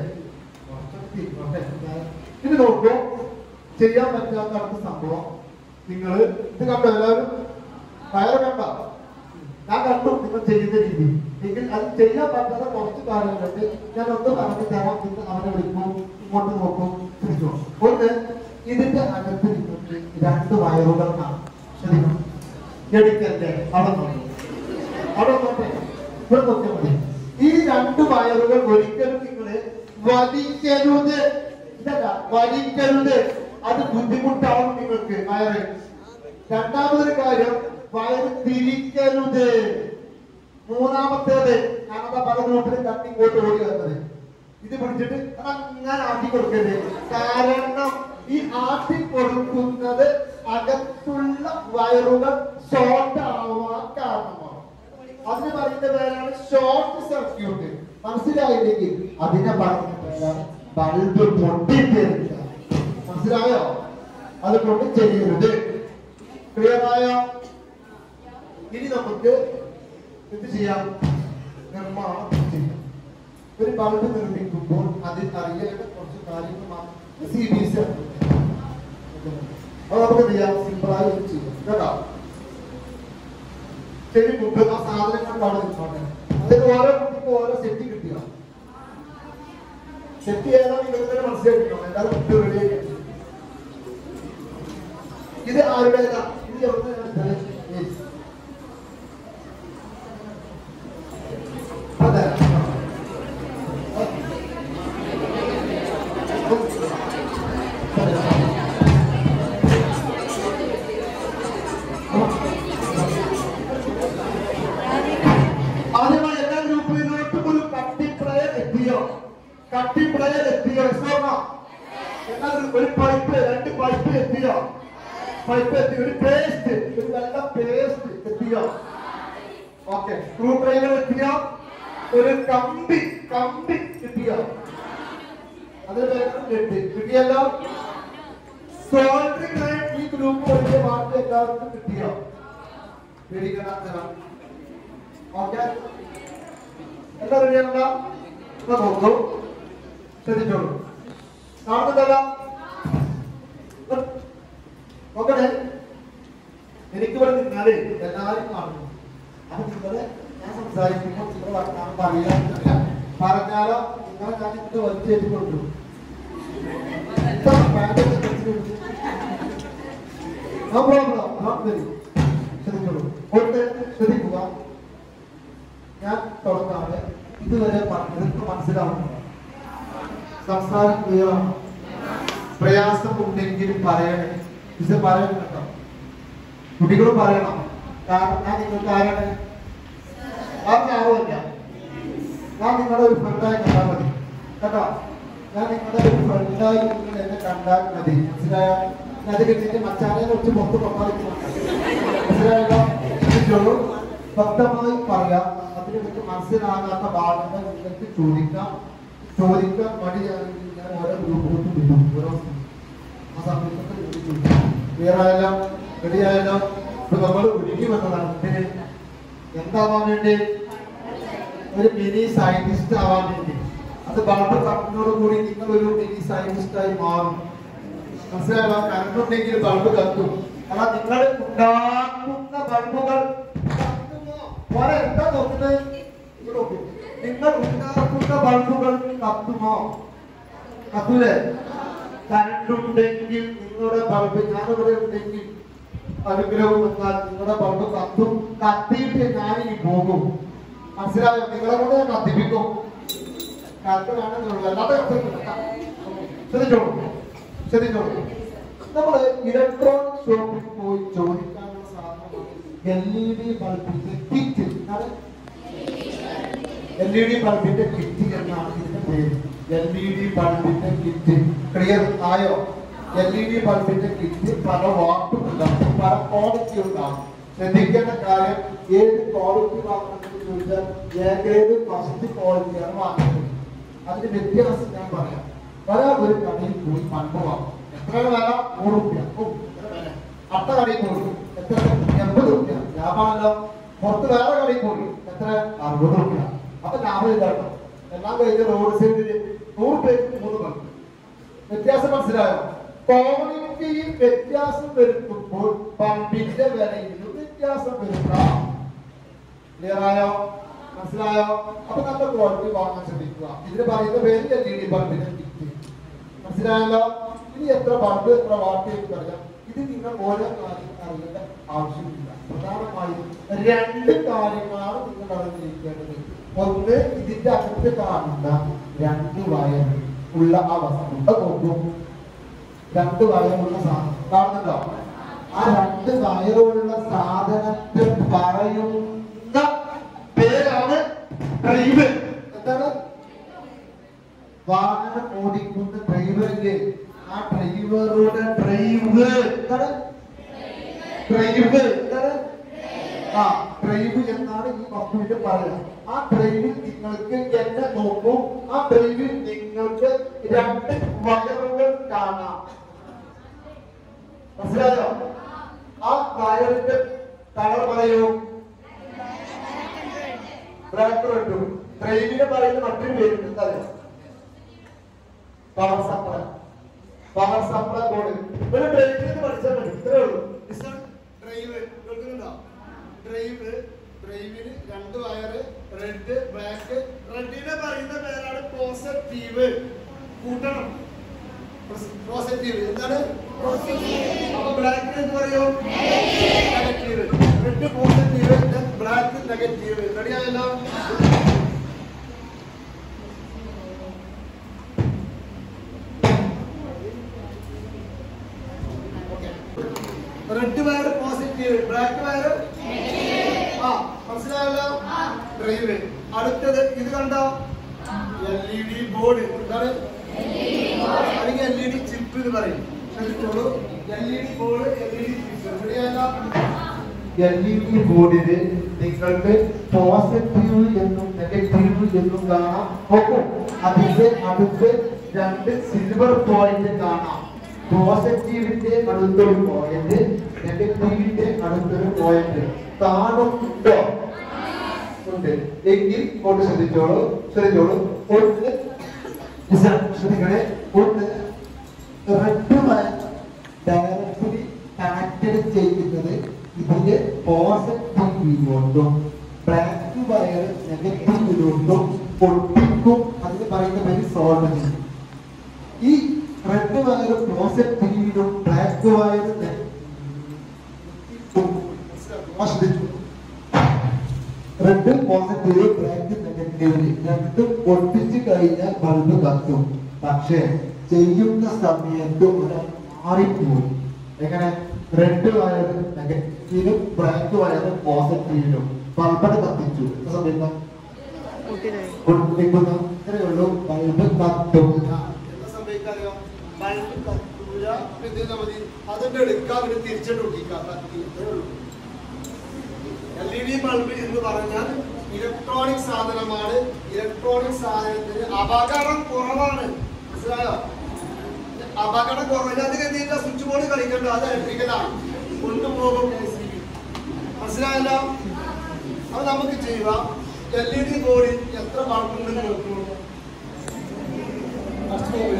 ഇത് നോക്കൂ ചെയ്യാൻ പറ്റാത്ത അടുത്ത സംഭവം നിങ്ങൾ ഇത് കണ്ടോ എല്ലാവരും വയറ് കണ്ട ഞാൻ കണ്ടു നിങ്ങൾ ചെയ്യുന്ന രീതി എങ്കിൽ അത് ചെയ്യാൻ പറ്റാത്ത കുറച്ച് കാര്യങ്ങളുണ്ട് ഞാൻ ഒന്ന് പറഞ്ഞു തരാം നിങ്ങൾ അവനെ വിളിക്കും ഇങ്ങോട്ട് നോക്കും തിരിച്ചു നോക്കും. ഒന്ന് ഇതിന്റെ അകത്ത് നിങ്ങൾക്ക് രണ്ട് വയറുകൾ കാണാം ശ്രദ്ധിക്കണം എടുക്കല്ലേ അവിടെ നോക്കും അവിടെ നോക്കട്ടെ ഇവിടെ നോക്കിയാൽ മതി ഈ രണ്ട് വയറുകൾ ഒരിക്കലും നിങ്ങൾ വലിക്കരുത് ഇതല്ല വലിക്കരുത് അത് ബുദ്ധിമുട്ടാവും നിങ്ങൾക്ക് വയറ് രണ്ടാമതൊരു കാര്യം വയറ് തിരിക്കരുത് മൂന്നാമത്തേത് ഞാനതാ പല ഗ്രൂപ്പിലും കത്തി ഇങ്ങോട്ട് ഓടി വന്നത് ഇത് പിടിച്ചിട്ട് അങ്ങനെ ആട്ടി കൊടുക്കരുത് കാരണം ഈ ആട്ടി കൊടുക്കുന്നത് അകത്തുള്ള വയറുകൾ ഷോർട്ട് ആവാൻ കാരണമാണ് അതിന് പറയുന്ന പേരാണ് ഷോർട്ട് സർക്യൂട്ട് മനസ്സിലായില്ലെങ്കിൽ അതിനെ പറയുന്ന പേരാണ് ബൾബ് പൊട്ടിത്തെറിക്കുക മനസ്സിലായോ അതുകൊണ്ട് ചെയ്യരുത് ക്ലിയർ ആയോ ഇനി നമുക്ക് എന്ത് ചെയ്യാം നിർമ്മാണം ചെയ്യാം ഒരു ബൾബ് നിർമ്മിക്കുമ്പോൾ അതിൽ അറിയേണ്ട കുറച്ച് കാര്യങ്ങൾ സി ബി സി അത് നമുക്ക് എന്ത് ചെയ്യാം സിമ്പിളായി ചെയ്യാം കേട്ടോ ശരി മുമ്പ് ആ സാധനങ്ങൾ അവിടെ നിൽച്ചോട്ടെ അതിന് ഓരോ കുട്ടിക്കും ഓരോ സെറ്റ് കിട്ടിയ സെറ്റ് ചെയ്യാൻ നിങ്ങൾക്ക് തന്നെ മനസ്സിലാക്കിക്കണം എല്ലാവരും റെഡി ആയി ഇത് ആരുടേതാ ഇത് എവിടുന്നാണ് Yes. അതെ ആദ്യമായി എല്ലാ ഗ്രൂപ്പിലോട്ടും ഒരു കട്ടിപ്രയർ എത്തിയോ കട്ടിപ്രയർ എത്തിയോ സ്വർണ്ണ എന്നാൽ ഒരു പൈപ്പ് രണ്ട് പൈപ്പ് എത്തിയോ പൈപ്പ് എത്തി ഒരു പേസ്റ്റ് ഒരു വെള്ള പേസ്റ്റ് എത്തിയോ ഓക്കെ സ്ക്രൂ ഡ്രൈവർ എത്തിയോ ഒരു കമ്പി കമ്പി കിട്ടിയോ അതിന് പേര് കിട്ടി കിട്ടിയല്ലോ സോൾഡറിംഗ് ലൈൻ ഈ ഗ്രൂപ്പ് വലിയ മാർക്ക് എല്ലാവർക്കും കിട്ടിയോ പേടിക്കണം ഓക്കെ എന്താ റെഡിയാണല്ലോ എന്നാ നോക്കൂ ശ്രദ്ധിച്ചോളൂ കാണുന്നുണ്ടല്ലോ നോക്കണേ എനിക്ക് ഇവിടെ നിന്നാലേ എല്ലാവരും കാണുന്നു അപ്പൊ നിങ്ങള് ഞാൻ സംസാരിക്കുമ്പോൾ നിങ്ങൾ വർത്താനം പറയാനില്ല പറഞ്ഞാലോ നിങ്ങളെ ഞാൻ ഇങ്ങോട്ട് വലിച്ചേറ്റി കൊണ്ടു നോ പ്രോബ്ലം നോട്ട് വെരി ശ്രദ്ധിച്ചോളൂ കൊണ്ട് ശ്രദ്ധിക്കുക ഞാൻ തുടങ്ങാതെ ഇതുവരെ പറഞ്ഞത് മനസ്സിലാവുന്നു സംസാരം ക്ലിയർ ആണ് പ്രയാസം ഉണ്ടെങ്കിൽ പറയണേ ഇത് പറയണം കേട്ടോ കുട്ടികൾ പറയണം കാരണം ഞാൻ നിങ്ങൾക്ക് ആരാണ് ആർക്ക് ആവുമല്ല ഞാൻ നിങ്ങളുടെ ഒരു ഫ്രണ്ടായി കണ്ടാൽ മതി കേട്ടോ ഞാൻ നിങ്ങളുടെ ഒരു ഫ്രണ്ടായി നിങ്ങൾ എന്നെ കണ്ടാൽ മതി മനസ്സിലായോ ഞാൻ അത് കഴിഞ്ഞിട്ട് മച്ചാനെ കുറിച്ച് പുറത്ത് പപ്പാളിക്കുന്നു മനസ്സിലായല്ലോ ശ്രദ്ധിച്ചോളൂ വ്യക്തമായി പറയാം അതിനെ കുറിച്ച് മനസ്സിലാകാത്ത ഭാഗങ്ങൾ നിങ്ങൾക്ക് ചോദിക്കാം ചോദിക്കാൻ മടിയാണെങ്കിൽ ഞാൻ ഓരോ ഗ്രൂപ്പുകൾക്കും വിടും ഓരോ ആ സമയത്തൊക്കെ നിങ്ങൾക്ക് ചോദിക്കാം ക്ലിയർ ആയല്ലോ റെഡി ആയല്ലോ ഇപ്പൊ നമ്മൾ ഒരുങ്ങി വന്നതാണ് എന്തിന് എന്താവാൻ വേണ്ടി ഒരു മിനി സയന്റിസ്റ്റ് ആവാൻ വേണ്ടി അത് ബൾബ് കത്തിനോട് കൂടി നിങ്ങൾ ഒരു മിനി സയന്റിസ്റ്റ് ആയി മാറും മനസ്സിലായോ കറണ്ട് ഉണ്ടെങ്കിൽ ബൾബ് കത്തും അല്ല നിങ്ങൾ ഉണ്ടാക്കുന്ന ബൾബുകൾ കത്തുമോ? മോനെ എന്താ നോക്കുന്നത് ഇങ്ങോട്ട് നോക്ക്. നിങ്ങൾ ഉണ്ടാക്കുന്ന ബൾബുകൾ കത്തുമോ കത്തൂലേ കറണ്ട് ഉണ്ടെങ്കിൽ നിങ്ങളുടെ ബൾബ് ഞാനിവിടെ ഉണ്ടെങ്കിൽ അനുഗ്രഹം എന്നാൽ നിങ്ങളുടെ ബൾബ് കത്തും കത്തിയിട്ട് ഞാനിനി പോകും മനസ്സിലായോ നിങ്ങളെ കൊണ്ട് ഞാൻ കത്തിപ്പിക്കും കത്ത് വേണമെന്നുള്ളൂ അല്ലാതെ കത്തിക്കില്ല ശ്രദ്ധിച്ചോളൂ ശ്രദ്ധിച്ചോളൂ നമ്മള് ഇലക്ട്രോണിക് ഷോപ്പിൽ പോയി ചോദിക്കാനുള്ള സാധനമാണ് എൽ ഇ ഡി ബൾബിന്റെ കിറ്റ് എൽ ഇ ഡി ബൾബിന്റെ കിറ്റ് എന്നാണ് ഇതിന്റെ പേര് എൽ ഇ ഡി ബൾബിന്റെ കിറ്റ് ക്ലിയർ ആയോ എൽ ഇ ഡി ബൾബിന്റെ കിറ്റ് പല വാട്ടും ഉണ്ടാകും പല ക്വാളിറ്റി ഉണ്ടാകും ശ്രദ്ധിക്കേണ്ട കാര്യം ഏത് ക്വാളിറ്റി വാങ്ങണമെന്ന് ചോദിച്ചാൽ എ ഗ്രേഡ് ഫസ്റ്റ് ക്വാളിറ്റിയാണ് വാങ്ങുന്നത് അതിന്റെ വ്യത്യാസം ഞാൻ പറയാം ഒരാൾ ഒരു കടയിൽ പോയി പണ്ട് വാങ്ങും എത്ര വില നൂറ് റുപ്യ ഓ, എത്ര വില? അടുത്ത കടയിൽ പോയി എത്ര എൺപത് റുപ്യ ലാഭമാണല്ലോ പുറത്ത് വേറെ കടയിൽ പോയി എത്ര അറുപത് റുപ്യ അപ്പൊ ലാഭം ഇല്ലാട്ടോ എല്ലാം കഴിഞ്ഞ് റോഡ് സൈഡിൽ നൂറ് പേർക്ക് മൂന്ന് പങ്ക് വ്യത്യാസം മനസ്സിലായോ ക്വാളിറ്റിയിൽ വ്യത്യാസം വരുത്തുമ്പോൾ പമ്പിന്റെ വിലയിലും വ്യത്യാസം വരുത്താം ക്ലിയർ ആയോ മനസ്സിലായോ അപ്പൊ നല്ല ക്വാളിറ്റി വാങ്ങാൻ ശ്രമിക്കുക ഇതിന് പറയുന്ന പേര് എൽ ഇ ഡി ബൾബിന്റെ കിറ്റ് മനസ്സിലായല്ലോ ഇനി എത്ര ബൾബ് എത്ര വാട്ട് എന്ന് പറയാം ഇത് നിങ്ങൾ ഓരോ കാര്യം അറിയേണ്ട ആവശ്യമില്ല പ്രധാനമായും രണ്ട് കാര്യങ്ങളാണ് നിങ്ങൾ അറിഞ്ഞിരിക്കേണ്ടത് ഒന്ന് ഇതിന്റെ അകത്ത് കാണുന്ന രണ്ട് വയർ ഉള്ള ആ വസ്തു അത് നോക്കും രണ്ട് വയറുള്ള സാധനം കാണുന്നുണ്ടോ ആ രണ്ട് വയറുള്ള സാധനത്തെ പറയുന്ന പേരാണ് ഡ്രൈവ് എന്താണ് വാഹനം ഓടിക്കുന്ന ഡ്രൈവറില്ലേ ആ ഡ്രൈവറുടെ ഡ്രൈവ് എന്താണ് ഡ്രൈവ് എന്താണ് ആ ഡ്രൈവ് എന്നാണ് ഈ വസ്തുവിന്റെ പറയുക ആ ഡ്രൈവിൽ നിങ്ങൾക്ക് എന്നെ നോക്കും ആ ഡ്രൈവിൽ നിങ്ങൾക്ക് രണ്ട് വയറുകൾ കാണാം മനസ്സിലായോ ആ വയറിന്റെ കളർ പറയൂ ബ്ലാക്ക് റെഡും ഡ്രൈവിനെ പറയുന്ന മറ്റൊരു പേരുണ്ട് എന്താ power supply power supply board ഒരു ഡ്രൈവിൽ പഠിച്ചാൽ മതി ഇത്രേ ഉള്ളൂ ഡ്രൈവ് കേൾക്കുന്നുണ്ടോ ഡ്രൈവ് ഡ്രൈവിന് രണ്ട് വയറ് റെഡ് ബ്ലാക്ക് റെഡിനെ പറയുന്ന പേരാണ് പോസിറ്റീവ് കൂട്ടണം പോസിറ്റീവ് എന്താണ് അപ്പൊ ബ്ലാക്കിന് എന്ത് പറയും negative red positive black negative റെഡിയായല്ലോ red wire positive black wire ആ മനസ്സിലായല്ലോ ഡ്രൈവ് അടുത്തത് ഇത് കണ്ടോ എൽ ഇ ഡി ബോർഡ് എന്താണ് അല്ലെങ്കിൽ എൽ ഇ ഡി ചിപ്പ് എന്ന് പറയും ശ്രദ്ധിച്ചോളൂ L E D board L E D chip എവിടെയല്ല എൽ ഇ ഡി ബോർഡില് നിങ്ങൾക്ക് പോസിറ്റീവ് എന്നും നെഗറ്റീവ് എന്നും കാണാം നോക്കൂ അതിന്റെ അടുത്ത് രണ്ട് സിൽവർ പോയിന്റ് കാണാം പോസിറ്റീവിന്റെ അടുത്തൊരു പോയിന്റ് നെഗറ്റീവിന്റെ അടുത്തൊരു പോയിന്റ് കാണുന്നുണ്ടോ ഉണ്ട് എങ്കിൽ കൊണ്ട് ശ്രദ്ധിച്ചോളൂ ശ്രദ്ധിച്ചോളൂ ഒന്ന് ശ്രദ്ധിക്കണേ ഒന്ന് റെഡ് ഡയറക്ട്ലി കണക്റ്റഡ് ചെയ്യുന്നത് ഇതിന്റെ പോസിറ്റീവിലോട്ടും ബ്ലാക്ക് വയർ നെഗറ്റീവിലോട്ടും പൊട്ടിക്കും അതിന് പറയുന്ന പേര് സോൾവൻസി ഈ റെഡ് വയർ പോസിറ്റീവിലും ബ്ലാക്ക് വയർ ശ്രദ്ധിച്ചു റെഡ് പോസിറ്റീവ് ബ്ലാക്ക് നെഗറ്റീവ് രണ്ടും പൊട്ടിച്ചു കഴിഞ്ഞാൽ ബൾബ് കത്തും പക്ഷേ ചെയ്യുന്ന സമയത്ത് ഒരു മാറിപ്പോയി എങ്ങനെ റെഡ് വയർ നെഗറ്റീവും ബ്ലാക്ക് വയർ പോസിറ്റീവിലും ബൾബിനെ കത്തിച്ചു എന്താ സംഭവിക്കാം പൊട്ടിക്കുന്നു ഇത്രയേ ഉള്ളൂ ബൾബ് കത്തും എന്താ സംഭവിക്കാറിയോ ബൾബ് കത്തൂല അപ്പൊ എന്ത് ചെയ്താൽ മതി അതിന്റെ എടുക്കാൻ പിന്നെ തിരിച്ചിട്ട് ഒട്ടിക്കാം കത്തി ഇത്രയേ ഉള്ളൂ എൽ ഇ ഡി ബൾബ് എന്ന് പറഞ്ഞാൽ ഇലക്ട്രോണിക് സാധനമാണ് ഇലക്ട്രോണിക് സാധനത്തിന് അപകടം കുറവാണ് മനസ്സിലായോ അപകടം കുറവില്ല അത് കരുതിയിട്ട് സ്വിച്ച് ബോർഡ് കളിക്കണ്ട അത് ഇലക്ട്രിക്കലാണ് കൊണ്ടുപോകും മനസ്സിലായല്ലോ അപ്പൊ നമുക്ക് ചെയ്യുക എൽ ഇ ഡി ബോർഡിൽ എത്ര ബൾബുണ്ടെന്ന് നോക്കൂ കുറച്ച് പോവില്ല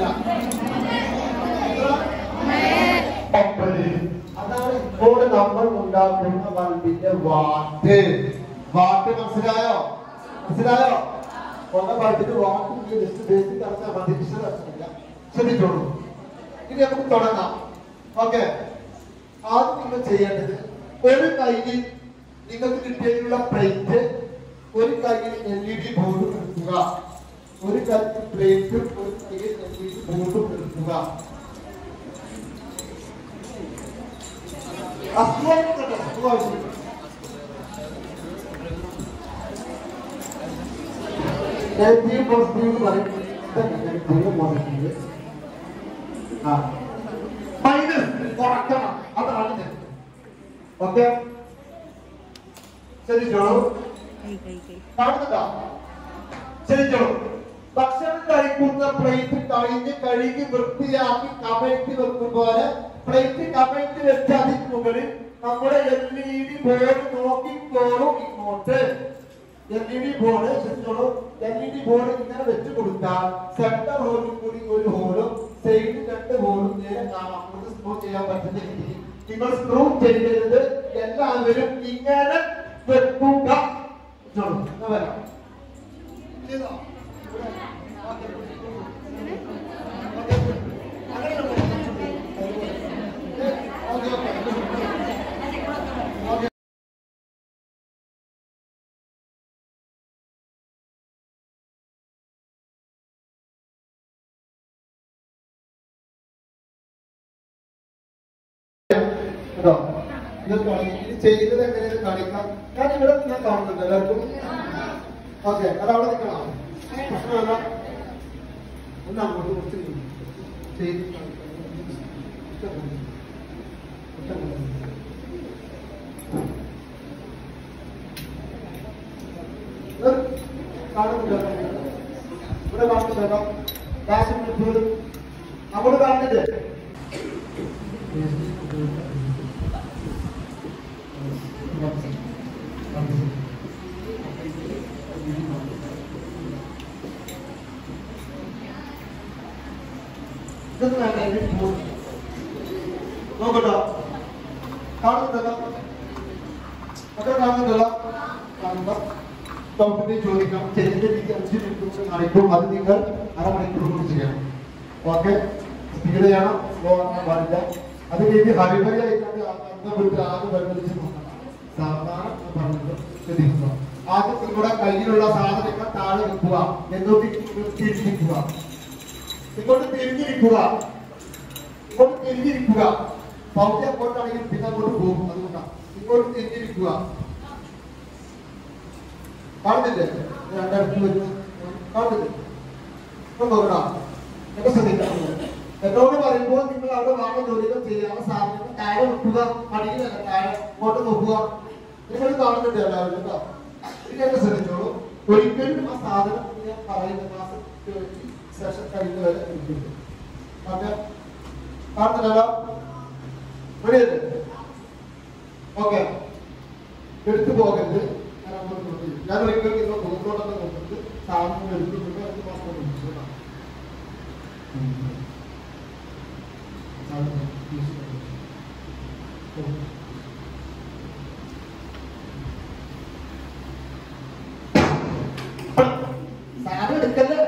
എത്ര? അതാണ് ഇപ്പോൾ നമ്മൾ ഉണ്ടാക്കുന്ന ബൾബിന്റെ വാട്ട് വാട്ട് മനസ്സിലായോ മനസ്സിലായോ ഒന്ന് ബൾബിന്റെ വാട്ട് ജസ്റ്റ് ബേസിക് അറിഞ്ഞാൽ മതി വിശദമില്ല ശ്രദ്ധിച്ചോളൂ ഇനി നമുക്ക് തുടങ്ങാം ഓക്കെ ആദ്യം നിങ്ങൾ ചെയ്യേണ്ടത് ഒരു കയ്യിൽ നിങ്ങൾക്ക് കിട്ടിയതിനുള്ള പ്ലേറ്റ് ഒരു കയ്യിൽ എൽ ഇ ഡി ബോർഡ് എടുക്കുക ഒരു കയ്യിൽ പ്ലേറ്റും ഒരു കയ്യിൽ എൽ ഇ ഡി ബോർഡും എടുക്കുക നെഗറ്റീവ് പോസിറ്റീവ് എന്ന് പറയും നെഗറ്റീവ് പോസിറ്റീവ് ആ മൈനസ് കുറയ്ക്കണം അതാണ് ഇത് ഓക്കെ ശ്രദ്ധിച്ചോളൂ കാണുന്നുണ്ടോ ശ്രദ്ധിച്ചോളൂ ഭക്ഷണം കഴിക്കുന്ന പ്ലേറ്റ് കഴിഞ്ഞ് കഴുകി വൃത്തിയാക്കി കമഴ്ത്തി വെക്കും പോലെ പ്ലേറ്റ് കമഴ്ത്തി വെച്ച് അതിന് മുകളിൽ നമ്മുടെ എൽ ഇ ഡി ബോർഡ് നോക്കിക്കോളും ഇങ്ങോട്ട് എൽ ഇ ഡി ബോർഡ് ശ്രദ്ധിച്ചോളൂ എൽ ഇ ഡി ബോർഡ് ഇങ്ങനെ വെച്ച് കൊടുത്താൽ സെന്റർ ഹോളിൽ കൂടി ഒരു ഹോളും സൈഡിൽ രണ്ട് ഹോളും നേരെ കാണാം നമുക്ക് സ്ക്രൂ ചെയ്യാൻ പറ്റുന്ന രീതിയിൽ നിങ്ങൾ സ്ക്രൂ ചെയ്യരുത് എല്ലാവരും ഇങ്ങനെ വെക്കുക ശ്രദ്ധിച്ചോളൂ. ഞാൻ വരാം ചെയ്തോ കേട്ടോ ഇത് തുടങ്ങി ഇത് ചെയ്യുന്നത് എങ്ങനെയാണ് കാണിക്കാം ഞാൻ ഇവിടെ ഞാൻ കാണുന്നുണ്ട് എല്ലാവർക്കും ഓക്കെ അത് അവിടെ നിൽക്കണം പ്രശ്നമല്ല ഒന്ന് അങ്ങോട്ട് കുറച്ച് നീങ്ങ്. ചെയ്ത് ഇത് കാണുന്നുണ്ടോ ഇവിടെ കാണുന്നുണ്ടോ കാശ് അങ്ങോട്ട് കാണുന്നില്ലേ ഇതൊന്നും വേണ്ട, ഇത് പോകും. നോക്കട്ടോ കാണുന്നുണ്ടല്ലോ ഒക്കെ കാണുന്നുണ്ടല്ലോ കാണുമ്പോ ഡോക്ടറിനെ ചോദിക്കാം ചെല്ലിന്റെ രീതി അഞ്ച് മിനിറ്റ് കൊണ്ട് കാണിക്കും അത് നിങ്ങൾ അരമണിക്കൂർ കൊണ്ട് ചെയ്യണം ഓക്കെ സ്പീഡ് ചെയ്യണം സ്ലോ ആക്കാൻ പാടില്ല അത് കഴിഞ്ഞ് ഹരിബരി ആയിക്കൊണ്ട് അർത്ഥം വിട്ട് ആദ്യം പരിഗണിച്ച് നോക്കണം സാധാരണ പറഞ്ഞത് ശ്രദ്ധിക്കുക ആദ്യം നിങ്ങളുടെ കയ്യിലുള്ള സാധനങ്ങൾ താഴെ വെക്കുക എന്നിട്ട് തിരിഞ്ഞിരിക്കുക ഇങ്ങോട്ട് തിരിഞ്ഞിരിക്കുക ഇങ്ങോട്ട് തിരിഞ്ഞിരിക്കുക പൗതി അങ്ങോട്ടാണെങ്കിൽ പിന്നെ അങ്ങോട്ട് പോകും അതുകൊണ്ടാണ് ഇങ്ങോട്ട് തിരിഞ്ഞിരിക്കുക കാണുന്നില്ലേ രണ്ടടുത്ത് വരുന്നു കാണുന്നില്ലേ ഇപ്പം നോക്കണം എന്നെ ശ്രദ്ധിക്കണം എന്നോട് പറയുമ്പോൾ നിങ്ങൾ അവിടെ വാങ്ങുന്ന ജോലികൾ ചെയ്യാതെ സാധനങ്ങൾ താഴെ വെക്കുക അടിയിലല്ല താഴെ ഇങ്ങോട്ട് നോക്കുക നിങ്ങൾ കാണുന്നുണ്ട് എല്ലാവരും കേട്ടോ ഇത് എന്നെ ശ്രദ്ധിച്ചോളൂ ഒരിക്കലും ആ സാധനം ഞാൻ പറയുന്ന ക്ലാസ് സെഷൻ കഴിയുന്നവരെ ഇരിക്കരുത് ഓക്കെ കാണുന്നില്ലല്ലോ റെഡിയല്ലേ ഓക്കെ എടുത്തു പോകരുത് ഞാൻ അങ്ങോട്ട് നോക്കില്ല. ഞാൻ ഒരിക്കലും നിങ്ങൾ മുഖത്തോട്ടൊക്കെ നോക്കുന്നത് സാധനങ്ങൾ എടുത്തിട്ടുണ്ട് അത് മാത്രം നോക്കുക. ഉം. സാധനം തിരിച്ച് കൊണ്ടുവരും. ഉം. സാധനം എടുക്കല്ലേ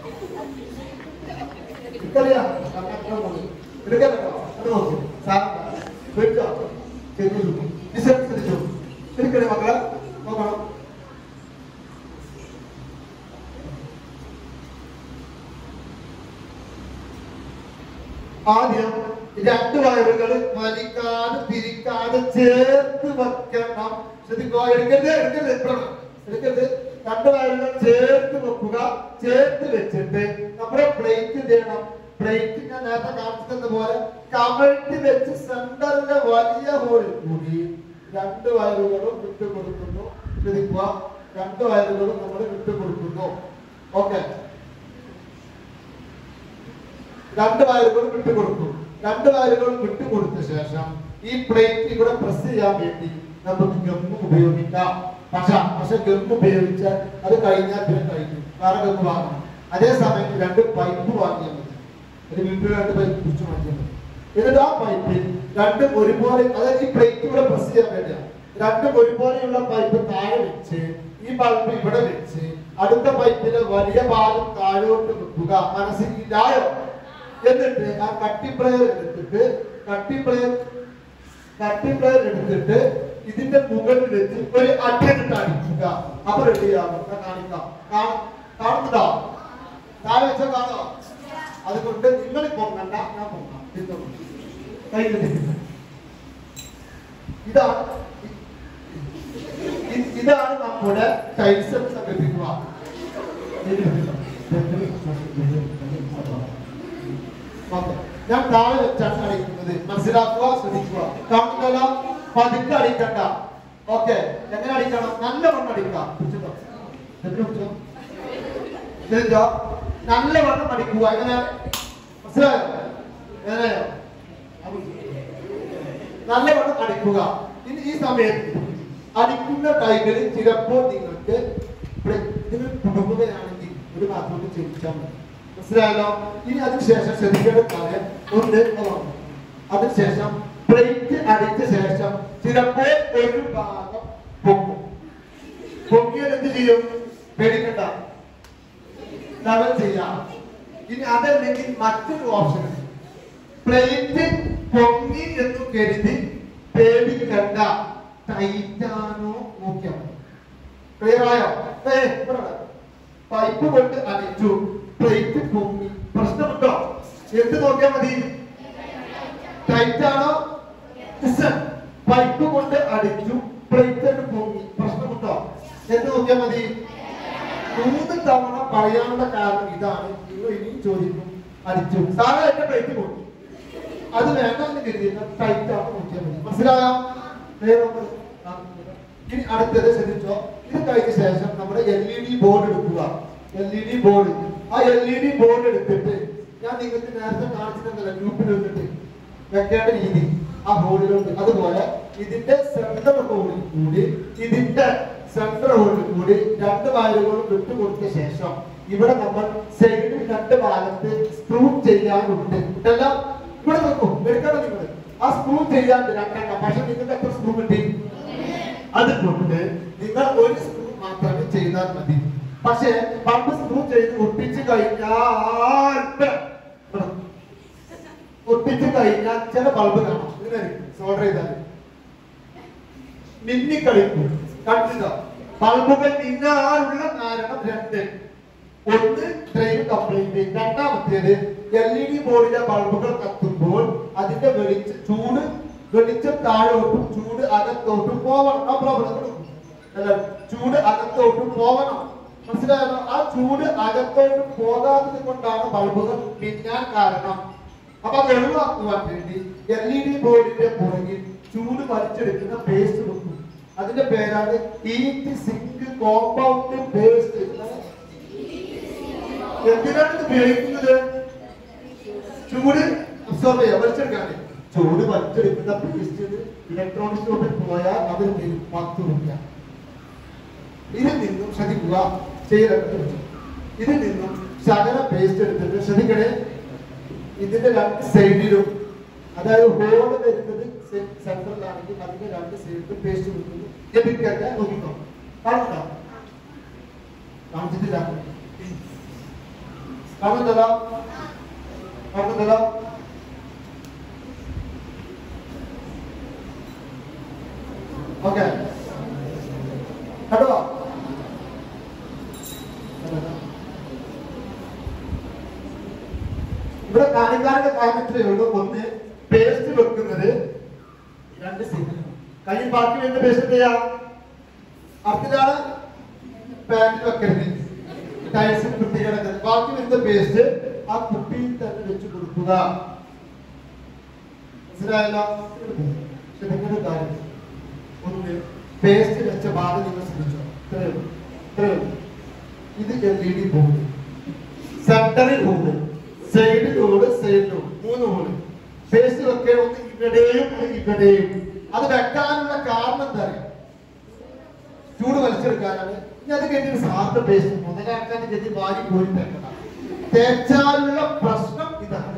എടുക്കല്ല എടുക്കല്ലോ അത് നോക്ക് സാധനം എടുത്തോ ചെറിയ വിസർജിച്ചു എടുക്കണേ മക്കളെ നോക്കണം ആദ്യം രണ്ട് വയറുകൾ വലിക്കാതെ പിരിക്കാതെ ചേർത്ത് വെക്കണം ശ്രദ്ധിക്കുക എടുക്കരുത് എടുക്കരുത് ഇപ്പഴാണ്. എടുക്കരുത് രണ്ട് വയറുകൾ ചേർത്ത് വെക്കുക ചേർത്ത് വെച്ചിട്ട് നമ്മുടെ പ്ലേറ്റ് എന്ത് ചെയ്യണം പ്ലേറ്റ് ഞാൻ നേരത്തെ കാണിച്ചു തന്ന പോലെ കമഴ്ത്തി വെച്ച് സെന്ററിലെ വലിയ ഹോളിൽ കൂടി രണ്ട് വയറുകളും വിട്ടു കൊടുക്കുന്നു ശ്രദ്ധിക്കുക രണ്ട് വയറുകളും നമ്മൾ വിട്ടു കൊടുക്കുന്നു ഓക്കെ രണ്ട് വയറുകളും വിട്ടു കൊടുക്കും രണ്ട് വയറുകളും വിട്ടു കൊടുത്ത ശേഷം ഈ പ്ലേറ്റ് ഇവിടെ പ്രസ് ചെയ്യാൻ വേണ്ടി നമുക്ക് ഗമ്മ് ഉപയോഗിക്കാം പശ പശ ഗമ്മ് ഉപയോഗിച്ചാൽ അത് കഴിഞ്ഞാൽ പിന്നെ കഴിക്കും വേറെ ഗമ്മ് വാങ്ങണം അതേ സമയത്ത് രണ്ട് പൈപ്പ് വാങ്ങിയാൽ മതി ഒരു വീട്ടിൽ രണ്ട് പൈപ്പ് കുറിച്ച് മാറ്റിയാൽ മതി എന്നിട്ട് ആ പൈപ്പിൽ രണ്ടും ഒരുപോലെ അതായത് ഈ പ്ലേറ്റ് ഇവിടെ പ്രസ് ചെയ്യാൻ വേണ്ടിയാണ് രണ്ടും ഒരുപോലെയുള്ള പൈപ്പ് താഴെ വെച്ച് ഈ ബൾബ് ഇവിടെ വെച്ച് അടുത്ത പൈപ്പിലെ വലിയ ഭാഗം താഴോട്ട് വെക്കുക മനസ്സിലായോ എന്നിട്ട് ആ കട്ടി പ്ലെയർ എടുത്തിട്ട് കട്ടി പ്ലെയർ കട്ടി പ്ലെയർ എടുത്തിട്ട് ഇതിന്റെ മുകളിൽ വെച്ച് ഒരു അറ്റനിട്ട് അടിക്കുക അപ്പൊ റെഡിയാകും ഞാൻ കാണിക്കാം കാണ- കാണുന്നുണ്ടോ താഴെ വെച്ചാൽ കാണോ അതുകൊണ്ട് നിങ്ങൾ പൊങ്ങണ്ട ഞാൻ പൊങ്ങാം തിന്നോളൂ. കൈ കെട്ടിപ്പിടിച്ച്. ഇതാണ് ഇ- ഇതാണ് നമ്മുടെ ടൈൽസ് സങ്കല്പിക്കുക ഓക്കെ. ഞാൻ താഴെ വെച്ചാണ് അടിക്കുന്നത് മനസ്സിലാക്കുക ശ്രദ്ധിക്കുക കാണുന്നല്ലോ പതുക്കെ അടിക്കണ്ട ഓക്കെ എങ്ങനെ അടിക്കണം നല്ല വണ്ണം അടിക്കാം പിടിച്ചിട്ടോ എന്നിട്ട് പിടിച്ചോ. ശരിയോ നല്ല വണ്ണം അടിക്കുക എങ്ങനെ മനസ്സിലായോ എങ്ങനെയോ നല്ല വണ്ണം അടിക്കുക ഇനി ഈ സമയത്ത് അടിക്കുന്ന ടൈമിൽ ചിലപ്പോൾ നിങ്ങൾക്ക് ഇവിടെ നിങ്ങൾ കുടുങ്ങുകയാണെങ്കിൽ ഒരു ബാത്റൂമിൽ ചിരിച്ചാൽ മതി മനസ്സിലായല്ലോ ഇനി അതിനുശേഷം ശ്രദ്ധിക്കേണ്ട കാര്യം ഒന്ന് അതാണ്. അതിനുശേഷം പ്ലേറ്റ് അടിച്ച ശേഷം ചിലപ്പോൾ ഒരു ഭാഗം പൊങ്ങും പൊങ്ങിയാൽ എന്ത് ചെയ്യും പേടിക്കണ്ട ലെവൽ ചെയ്യാം ഇനി അതല്ലെങ്കിൽ മറ്റൊരു ഓപ്ഷൻ ഉണ്ട് പ്ലേറ്റ് പൊങ്ങി എന്ന് കരുതി പേടിക്കണ്ട ടൈറ്റാനോ നോക്കിയാൽ മതി ക്ലിയർ ആയോ ഏ ഇവിടെ വാ. പൈപ്പ് കൊണ്ട് അടിച്ചു പ്ലേറ്റ് പൊങ്ങി പ്രശ്നമുണ്ടോ എന്ത് നോക്കിയാൽ മതി ടൈറ്റാണോ പൈപ്പ് കൊണ്ട് അടിച്ചു പ്ലേറ്റ് പൊങ്ങി പ്രശ്നമുണ്ടോ എന്ത് നോക്കിയാൽ മതി മൂന്ന് തവണ പറയാനുള്ള കാരണം ഇതാണ് നിങ്ങൾ ഇനിയും ചോദിക്കും അടിച്ചു സാറേ എന്റെ പ്ലേറ്റ് പൊങ്ങി അത് വേണമെന്ന് കരുതിയിട്ട് ടൈറ്റ് ആണ് നോക്കിയാൽ മതി മനസ്സിലായോ നേരെ ഒന്ന് ആ, ഇനി അടുത്തത് ശ്രദ്ധിച്ചോ ഇത് കഴിഞ്ഞ ശേഷം നമ്മുടെ എൽ ഇ ഡി ബോർഡ് എടുക്കുക എൽ ഇ ഡി ബോർഡ് ആ എൽ ഇ ഡി ബോർഡ് എടുത്തിട്ട് ഞാൻ നിങ്ങൾക്ക് നേരത്തെ കാണിച്ചിട്ടുണ്ടല്ലോ ഗ്രൂപ്പിൽ വന്നിട്ട് വെക്കേണ്ട രീതി ആ ബോർഡിലുണ്ട് അതുപോലെ ഇതിന്റെ സെന്റർ ഹോളിൽ കൂടി ഇതിന്റെ സെന്റർ ഹോളിൽ കൂടി രണ്ട് വയറുകളും വിട്ടുകൊടുത്ത ശേഷം ഇവിടെ നമ്മൾ സൈഡിൽ രണ്ട് ഭാഗത്ത് സ്ക്രൂ ചെയ്യാനുണ്ട് ഇതെല്ലാം ഇവിടെ നോക്കൂ എടുക്കണം നിങ്ങൾ ആ സ്ക്രൂ ചെയ്യാൻ രണ്ടെണ്ണം പക്ഷെ നിങ്ങൾക്ക് എത്ര സ്ക്രൂ കിട്ടി അതുകൊണ്ട് നിങ്ങൾ ഒരു സ്ക്രൂ മാത്രമേ ചെയ്താൽ മതി പക്ഷെ പമ്പ് സ്ക്രൂ ചെയ്ത് ഒട്ടിച്ചു കഴിഞ്ഞാൽ ഇവിടെ പൊട്ടിച്ച് കഴിഞ്ഞാൽ ചില ബൾബ് കാണാം ഇങ്ങനെ സോൾഡർ ചെയ്താൽ മിന്നിക്കളിക്കും കണ്ടില്ല ബൾബുകൾ മിന്നാനുള്ള കാരണം രണ്ട് ഒന്ന് ഡ്രെയിൻ കംപ്ലൈന്റ് രണ്ടാമത്തേത് എൽ ഇ ഡി ബോർഡിലെ ബൾബുകൾ കത്തുമ്പോൾ അതിന്റെ വെളിച്ച ചൂട് വെളിച്ചം താഴോട്ടും ചൂട് അകത്തോട്ടും പോവണം ആ പ്രോബ്ലം അല്ല ചൂട് അകത്തോട്ടും പോവണം മനസ്സിലായല്ലോ ആ ചൂട് അകത്തോട്ടും പോകാത്തത് കൊണ്ടാണ് ബൾബുകൾ മിന്നാൻ കാരണം അപ്പൊ അത് ഒഴിവാക്കുവാൻ വേണ്ടി എൽ ഇ ഡി ബോർഡിന്റെ പുറകിൽ ചൂട് വലിച്ചെടുക്കുന്ന പേസ്റ്റ് വെക്കും അതിന്റെ പേരാണ് ഹീറ്റ് സിങ്ക് കോമ്പൗണ്ട് പേസ്റ്റ് എന്തിനാണ് ഇത് ഉപയോഗിക്കുന്നത് ചൂട് അബ്സോർബ് ചെയ്യാം വലിച്ചെടുക്കാൻ ചൂട് വലിച്ചെടുക്കുന്ന പേസ്റ്റ് ഇലക്ട്രോണിക് ഷോപ്പിൽ പോയാൽ അതിൽ തരും പത്ത് രൂപ ഇതിൽ നിന്നും ശ്രദ്ധിക്കുക ചെയ്യലൊക്കെ ഇതിൽ നിന്നും ശകല പേസ്റ്റ് എടുത്തിട്ട് ശ്രദ്ധിക്കണേ ഇതിന്റെ രണ്ട് സൈഡിലും അതായത് ഹോള് വരുന്നത് സെൻട്രലാണെങ്കിൽ അതിന്റെ രണ്ട് സൈഡിലും പേസ്റ്റ് കൊടുക്കുന്നു ലഭിക്കട്ടെ നോക്കിക്കോ കാണുന്നുണ്ടോ കാണിച്ചിട്ടില്ല കാണുന്നല്ലോ കാണുന്നല്ലോ ഓക്കെ കണ്ടോ ഇവിടെ കാണിക്കാനുള്ള കാര്യത്തിലേ ഉള്ളൂ ഒന്ന് പേസ്റ്റ് വെക്കുന്നത് രണ്ട് സീസൺ കൈ ബാക്കി വരുന്ന പേസ്റ്റ് ചെയ്യാം അടുത്തതാണ് പാൻറ് വെക്കരുത് ടൈൽസിന് വൃത്തികിടക്കുന്നത് ബാക്കി വരുന്ന പേസ്റ്റ് ആ കുപ്പിയിൽ തന്നെ വെച്ച് കൊടുക്കുക മനസ്സിലായല്ലോ ശ്രദ്ധിക്കേണ്ട കാര്യം ഒന്ന് പേസ്റ്റ് വെച്ച ഭാഗം നിങ്ങൾ ശ്രദ്ധിച്ചോ ഇത്രയേ ഉള്ളൂ. ഇത്രയേ ഉള്ളൂ. ഇത് എൽ ഇ ഡി ബോർഡ് സെന്ററിൽ ഹോള് സൈഡിൽ ഹോള് സൈഡിൽ ഹോള് മൂന്ന് ഹോള് പേസ്റ്റ് വെക്കാൻ ഒന്ന് ഇവിടെയും ഒന്ന് ഇവിടെയും അത് വെക്കാനുള്ള കാരണം എന്താ അറിയോ? ചൂട് വലിച്ചെടുക്കാനാണ് ഇനി അത് കഴിഞ്ഞിട്ട് സാറിന്റെ പേസ്റ്റ് മുതലാക്കാൻ കരുതി വാരി കോരി തേക്കണം തേച്ചാലുള്ള പ്രശ്നം ഇതാണ്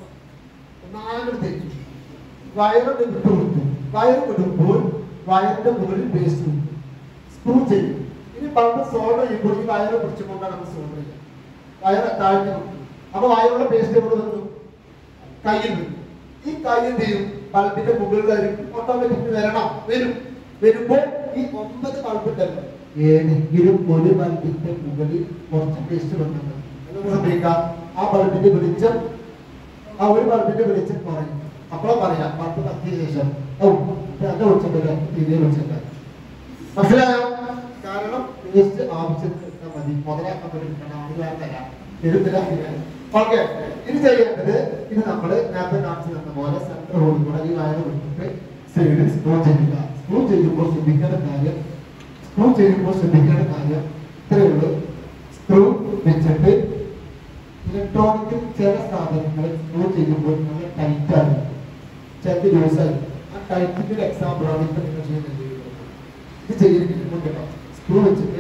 ഒന്നാമത് തേച്ചു വയറിന് വിട്ടു കൊടുത്തു വയറ് വിടുമ്പോൾ വയറിന്റെ മുകളിൽ പേസ്റ്റ് സ്ക്രൂ ചെയ്യും ഇനി പണ്ട് സോൾഡർ ചെയ്യുമ്പോൾ ഈ വയറ് പിടിച്ചുകൊണ്ടാണ് നമ്മൾ സോൾഡർ ചെയ്യുക വയറ് താഴ്ത്തി കൊടുക്കും അപ്പൊ വയറുള്ള പേസ്റ്റ് എവിടെ വന്നു കയ്യിൽ വരും ഈ കൈ എന്ത് ചെയ്യും ബൾബിന്റെ മുകളിലായിരിക്കും ഓട്ടോമാറ്റിക് വരണം വരും വരുമ്പോൾ ഈ ഒമ്പത് ബൾബ് ഉണ്ടല്ലോ ഏതെങ്കിലും ഒരു ബൾബിന്റെ മുകളിൽ കുറച്ച് പേസ്റ്റ് വന്നത് എന്ന് സംഭവിക്കാം ആ ബൾബിന്റെ വെളിച്ചം ആ ഒരു ബൾബിന്റെ വെളിച്ചം കുറയും അപ്പോഴാ പറയാം ബൾബ് കത്തിയ ശേഷം ഓ നല്ല വെളിച്ചമില്ല തീരെ വെളിച്ചമില്ല മനസ്സിലായോ കാരണം പേസ്റ്റ് ആവശ്യത്തിന് എടുത്താൽ മതി മുതലാക്കാൻ പറ്റുന്ന ആളുകാർ തരാം എഴുത്തില്ല ഓക്കെ ഇത് ചെയ്യേണ്ടത് ഇത് നമ്മൾ നേരത്തെ കാണിച്ചു തന്ന പോലെ സെൻട്രൽ ഹോളിൽ കൂടെ ഈ വയറ് വിട്ടിട്ട് സൈഡിൽ സ്ക്രൂ ചെയ്യുക സ്ക്രൂ ചെയ്യുമ്പോൾ ശ്രദ്ധിക്കേണ്ട കാര്യം സ്ക്രൂ ചെയ്യുമ്പോൾ ശ്രദ്ധിക്കേണ്ട കാര്യം ഇത്രയേ ഉള്ളൂ സ്ക്രൂ വെച്ചിട്ട് ഇലക്ട്രോണിക് ചില സാധനങ്ങൾ സ്ക്രൂ ചെയ്യുമ്പോൾ നല്ല ടൈറ്റ് ആയി ചിലത് ലൂസായി ആ ടൈറ്റിന്റെ ഒരു എക്സാമ്പിൾ ആണ് ഇപ്പൊ നിങ്ങൾ ചെയ്യുന്നത് ഇത് ചെയ്യുന്നതിന് കേട്ടോ സ്ക്രൂ വെച്ചിട്ട്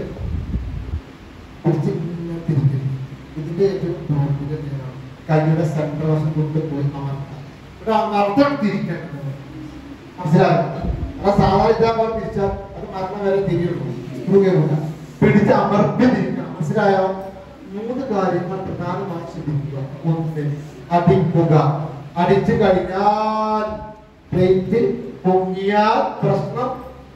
പിടിച്ച് ഇങ്ങനെ തിരിക്കും ഇതിന്റെ ഏറ്റവും ടോപ്പിന്റെ നേരാണ് കൈയുടെ സെൻട്രൽ വശം കൊണ്ട് പോയി അമർത്താം ഇവിടെ അമർത്തം തിരിക്കേണ്ടത് മനസ്സിലായോ ആ സാധാരണ ഇതാകുമ്പോൾ തിരിച്ചാൽ അത് മരണം വരെ തിരിയുള്ളൂ സ്ക്രൂ കയറില്ല പിടിച്ച് അമർത്തി തിരിക്കണം മനസ്സിലായോ മൂന്ന് കാര്യങ്ങൾ പ്രധാനമായി ശ്രദ്ധിക്കുക ഒന്ന് അടിക്കുക അടിച്ചു കഴിഞ്ഞാൽ പ്ലേറ്റ് പൊങ്ങിയാൽ പ്രശ്നം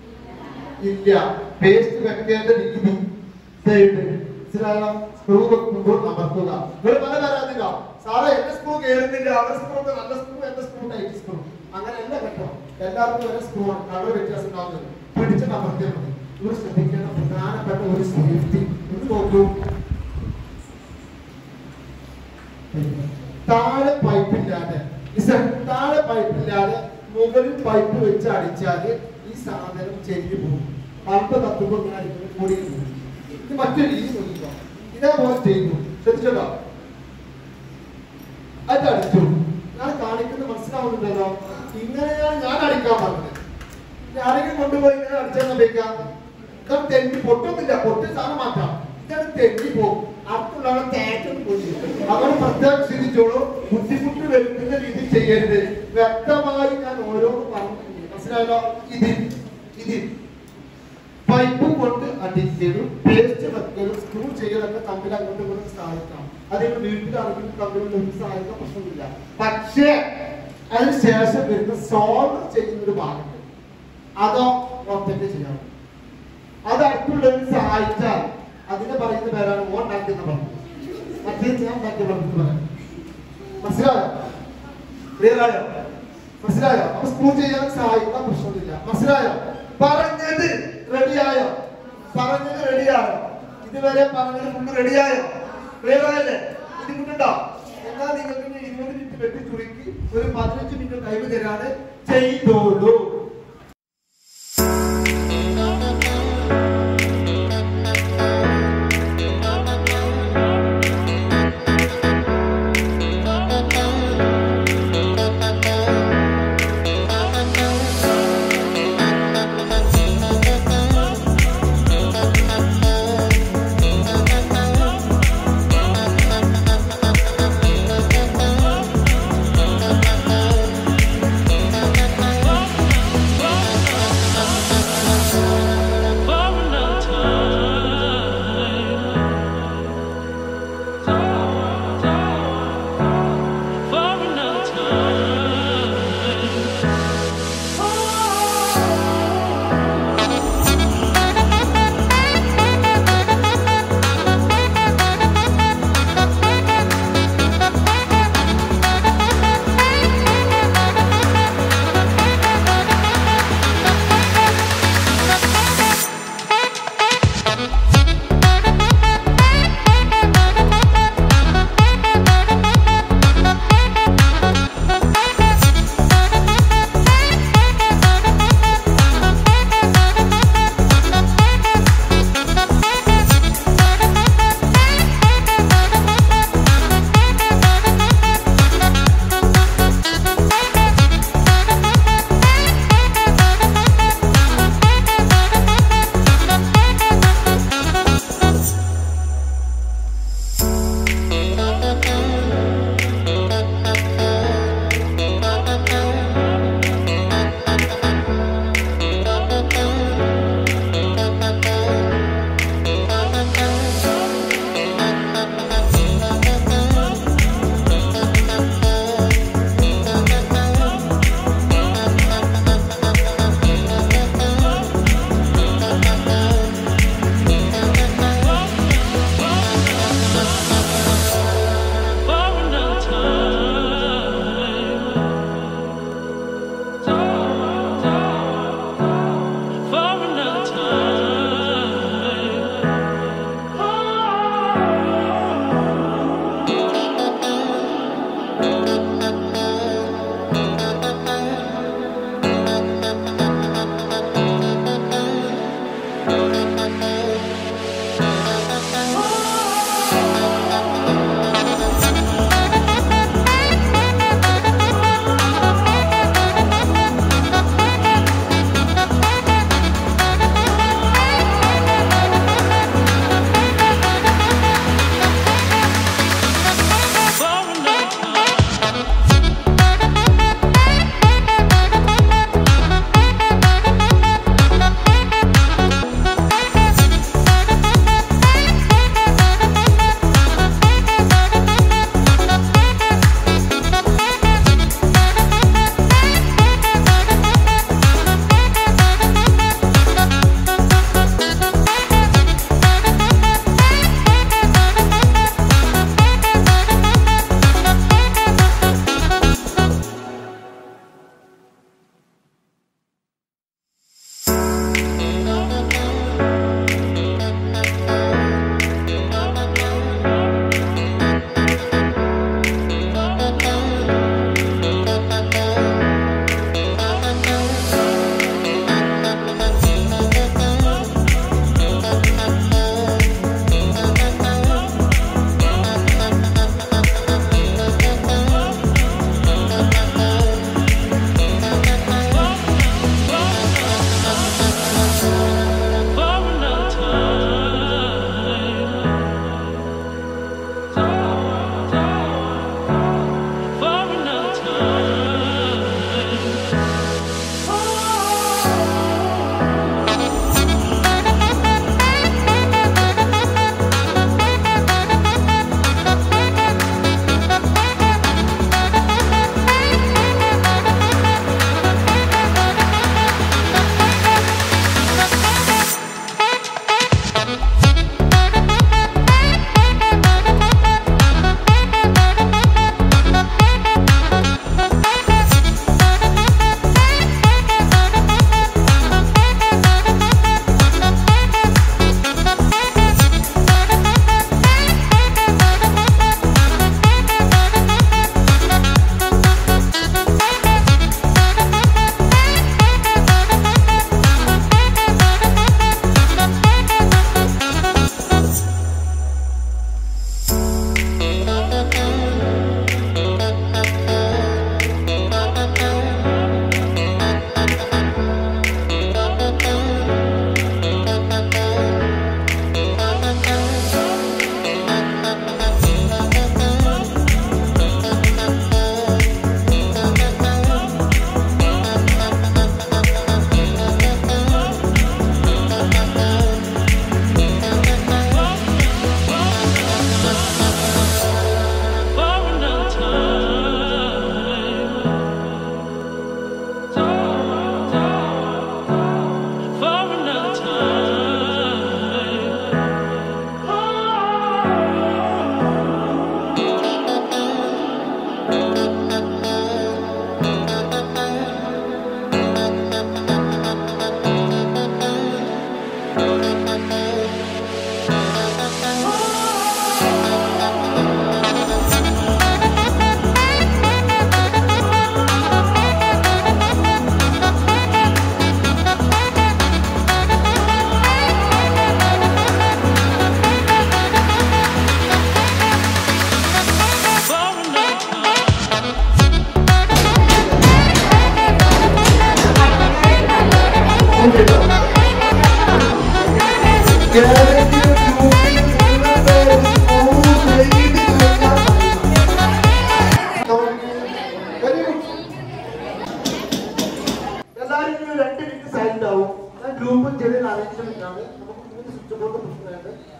ഇല്ല പേസ്റ്റ് വെക്കേണ്ട രീതി സൈഡ് മനസ്സിലായോ സ്ക്രൂ വെക്കുമ്പോൾ അമർത്തുക നിങ്ങൾ പല തരാതില്ല സാറേ എന്റെ സ്ക്രൂ കയറുന്നില്ല അവരുടെ സ്ക്രൂ നല്ല സ്ക്രൂ എന്റെ സ്ക്രൂ ടൈറ്റ് സ്ക്രൂ അങ്ങനെയല്ല കേട്ടോ എല്ലാവർക്കും ഒരേ സ്ക്രൂ ആണ് കളർ വ്യത്യാസം ഉണ്ടാവുന്നത് പിടിച്ചിട്ട് അമർത്തിയാൽ മതി ഇവർ ശ്രദ്ധിക്കേണ്ട പ്രധാനപ്പെട്ട ഒരു സേഫ്റ്റി ഇത് നോക്കൂ താഴെ പൈപ്പില്ലാതെ ലിസൺ, താഴെ പൈപ്പില്ലാതെ മുകളിൽ പൈപ്പ് വെച്ച് അടിച്ചാല് ഈ സാധനം ചെരിഞ്ഞു പോകും പമ്പ് കത്തുമ്പോൾ ഇങ്ങനെ അടിക്കുന്നത് കൂടി പോകും ഇത് മറ്റൊരു രീതി നോക്കിക്കോ ഇതേപോലെ ചെയ്യുന്നു ശ്രദ്ധിച്ചോ അത് അടിച്ചു ഞാൻ കാണിക്കുന്നത് മനസ്സിലാവുന്നുണ്ടല്ലോ ഇങ്ങനെയാണ് ഞാൻ അടിക്കാൻ പറഞ്ഞത് ഇനി ആരെങ്കിലും കൊണ്ടുപോയി ഇങ്ങനെ അടിച്ചാൽ സംഭവിക്കാം ഇതാണ് തെന്നി പൊട്ടൊന്നുമില്ല പൊട്ടി സാധനം മാറ്റാം ഇതാണ് തെന്നി പോകും അടുത്തുള്ളവരെ തേറ്റൊന്നും പോയി അവർ പ്രത്യേകം ശ്രദ്ധിച്ചോളൂ ബുദ്ധിമുട്ട് വരുത്തുന്ന രീതി ചെയ്യരുത് വ്യക്തമായി ഞാൻ ഓരോന്ന് പറഞ്ഞു മനസ്സിലായല്ലോ ഇതിൽ ഇതിൽ പൈപ്പ് കൊണ്ട് അടിക്കലും പേസ്റ്റ് വെക്കലും സ്ക്രൂ ചെയ്യലൊക്കെ തമ്മിൽ അങ്ങോട്ടും ഇങ്ങോട്ടും സഹായിക്കാം അതിന് വീട്ടിലാണെങ്കിലും തമ്മിൽ ഒരു സഹായിക്കാൻ പ്രശ്നമില്ല പക്ഷേ അതിനുശേഷം വരുന്ന സോൾവ് ചെയ്യുന്ന ഒരു ഭാഗമുണ്ട് അതോ ഒറ്റയ്ക്ക് ചെയ്യാം അത് അടുത്തുള്ളവരെ സഹായിച്ചാൽ അതിനെ പറയുന്ന പേരാണ് ഓൺ ഉണ്ടാക്കുന്ന പറഞ്ഞു മറ്റേ ഞാൻ ഉണ്ടാക്കിയ പറഞ്ഞു പറയാം മനസ്സിലായോ ക്ലിയർ ആയോ മനസ്സിലായോ അപ്പൊ സ്കൂൾ ചെയ്യാൻ സഹായിക്കുന്ന പ്രശ്നമില്ല മനസ്സിലായോ പറഞ്ഞത് റെഡിയായോ പറഞ്ഞത് റെഡിയായോ ഇതുവരെ പറഞ്ഞത് ഫുള്ള് റെഡിയായോ ക്ലിയർ ആയല്ലേ ബുദ്ധിമുട്ടുണ്ടോ എന്നാൽ നിങ്ങൾക്ക് ഇനി ഇരുപത് മിനിറ്റ് വെട്ടി ചുരുക്കി ഒരു പതിനഞ്ച് മിനിറ്റ് ടൈം തരാണ് ചെയ്തോളൂ Thank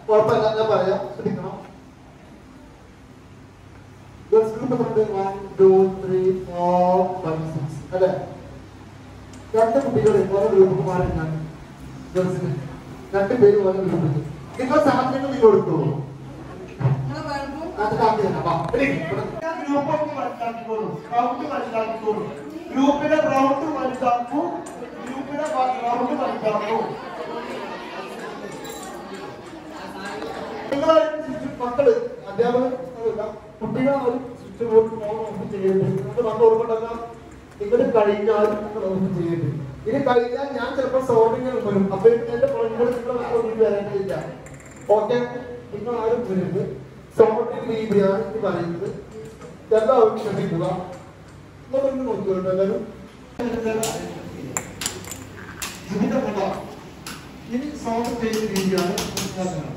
കുഴപ്പമില്ല ഞാൻ പറയാം ശ്രദ്ധിക്കണം ഗേൾസ് ഗ്രൂപ്പ് എത്രയുണ്ട് one two three four five six അല്ലേ രണ്ട് കുട്ടികൾ ഓരോ ഗ്രൂപ്പ് മാറിയിട്ടാണ് ഗേൾസിന് രണ്ട് പേര് ഓരോ ഗ്രൂപ്പിൽ നിങ്ങൾ സാധനങ്ങൾ നിങ്ങൾ കൊടുത്തു അത് കാട്ടി തരാം വാ ഗ്രൂപ്പ് ഒന്ന് മനസ്സിലാക്കിക്കോളൂ റൗണ്ട് മനസ്സിലാക്കിക്കോളൂ ഗ്രൂപ്പിലെ റൗണ്ട് മനസ്സിലാക്കൂ ഗ്രൂപ്പിലെ റൗണ്ട് മനസ്സിലാക്കൂ നിങ്ങൾ മക്കള് അധ്യാപകർ അതല്ല, കുട്ടികൾ ഒരു സ്വിച്ച് ബോർഡ് ഫോൺ ഓഫ് ചെയ്യരുത് നിങ്ങൾക്ക് വന്ന് ഓർമ്മണ്ടല്ല നിങ്ങൾ കഴിഞ്ഞാൽ നിങ്ങൾ ഓഫ് ചെയ്യരുത് ഇനി കഴിഞ്ഞാൽ ഞാൻ ചിലപ്പോൾ സോണിങ് വരും അപ്പൊ എന്റെ പുറങ്ങൾ നിങ്ങൾ ആരും വരേണ്ടതില്ല ഓക്കെ നിങ്ങൾ ആരും വരരുത് സോണിങ് രീതിയാണ് ഇത് പറയുന്നത് എല്ലാവരും ക്ഷമിക്കുക നമ്മളൊന്ന് നോക്കിയോട്ടോ എല്ലാവരും ജീവിതമുള്ള ഇനി സോൾവ് ചെയ്യുന്ന രീതിയാണ് ഞാൻ കാണുന്നത്.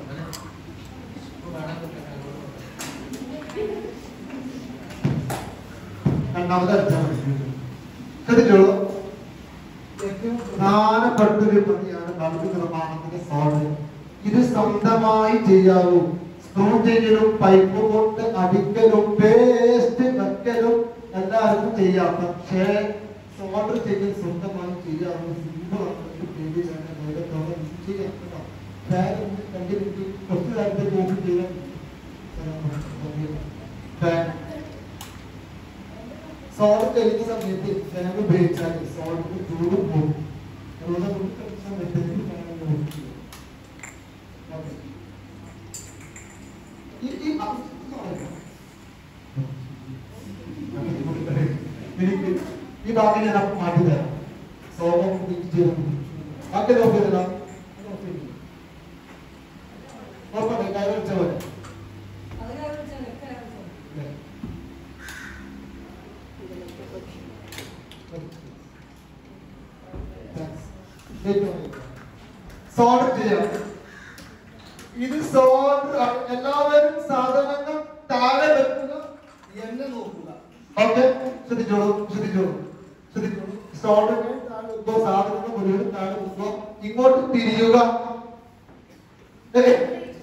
രണ്ടാമത് അടിച്ചാൽ മതി ശ്രദ്ധിച്ചോളൂ ഏറ്റവും പ്രധാനപ്പെട്ട ഒരു പണിയാണ് ബൾബ് നിർമ്മാണത്തിന്റെ സോൾവ് ഇത് സ്വന്തമായി ചെയ്യാവൂ സ്ക്രൂ ചെയ്യലും പൈപ്പ് കൊണ്ട് അടിക്കലും പേസ്റ്റ് വെക്കലും എല്ലാവർക്കും ചെയ്യാം പക്ഷേ സോൾഡർ ചെയ്യൽ സ്വന്തമായി ചെയ്യാവൂ സിമ്പിളാണ് പേര് വേണ്ട നേരെ തുറന്ന് ചെയ്യാം കേട്ടോ. ഫാൻ ഒന്ന് രണ്ട് മിനിറ്റ് കുറച്ച് നേരത്തേക്ക് ഓഫ് ചെയ്യാൻ ഫാൻ സോൾട്ട് കഴിക്കുന്ന സമയത്ത് ഫാൻ ഉപയോഗിച്ചാൽ സോൾട്ട് ചൂട് പോകും അതുകൊണ്ട് നമുക്ക് കുറച്ച് സമയത്തേക്ക് ഫാൻ ഉപയോഗിക്കും. ഓക്കേ. ഈ- ഈ അവസ്ഥ പറയാം. എനിക്ക് ഈ ഭാഗം ഞാൻ അപ്പം മാറ്റി തരാം സോളം ഉപയോഗിച്ച് ബാക്കി നോക്കിയതല്ല ഉറപ്പല്ലേ കാര്യം വെച്ച പോലെ ഇല്ലേ? സോൾഡർ ചെയ്യാം ഇത് സോൾഡർ എല്ലാവരും സാധനങ്ങൾ താഴെ വെക്കുക എന്നെ നോക്കുക ഓക്കെ ശ്രദ്ധിച്ചോളൂ ശ്രദ്ധിച്ചോളൂ ശ്രദ്ധിച്ചോളൂ സോൾഡറിനെ താഴെ വെക്കുക സാധനങ്ങൾ മുഴുവൻ താഴെ വെക്കുക ഇങ്ങോട്ട് തിരിയുക ഏയ്,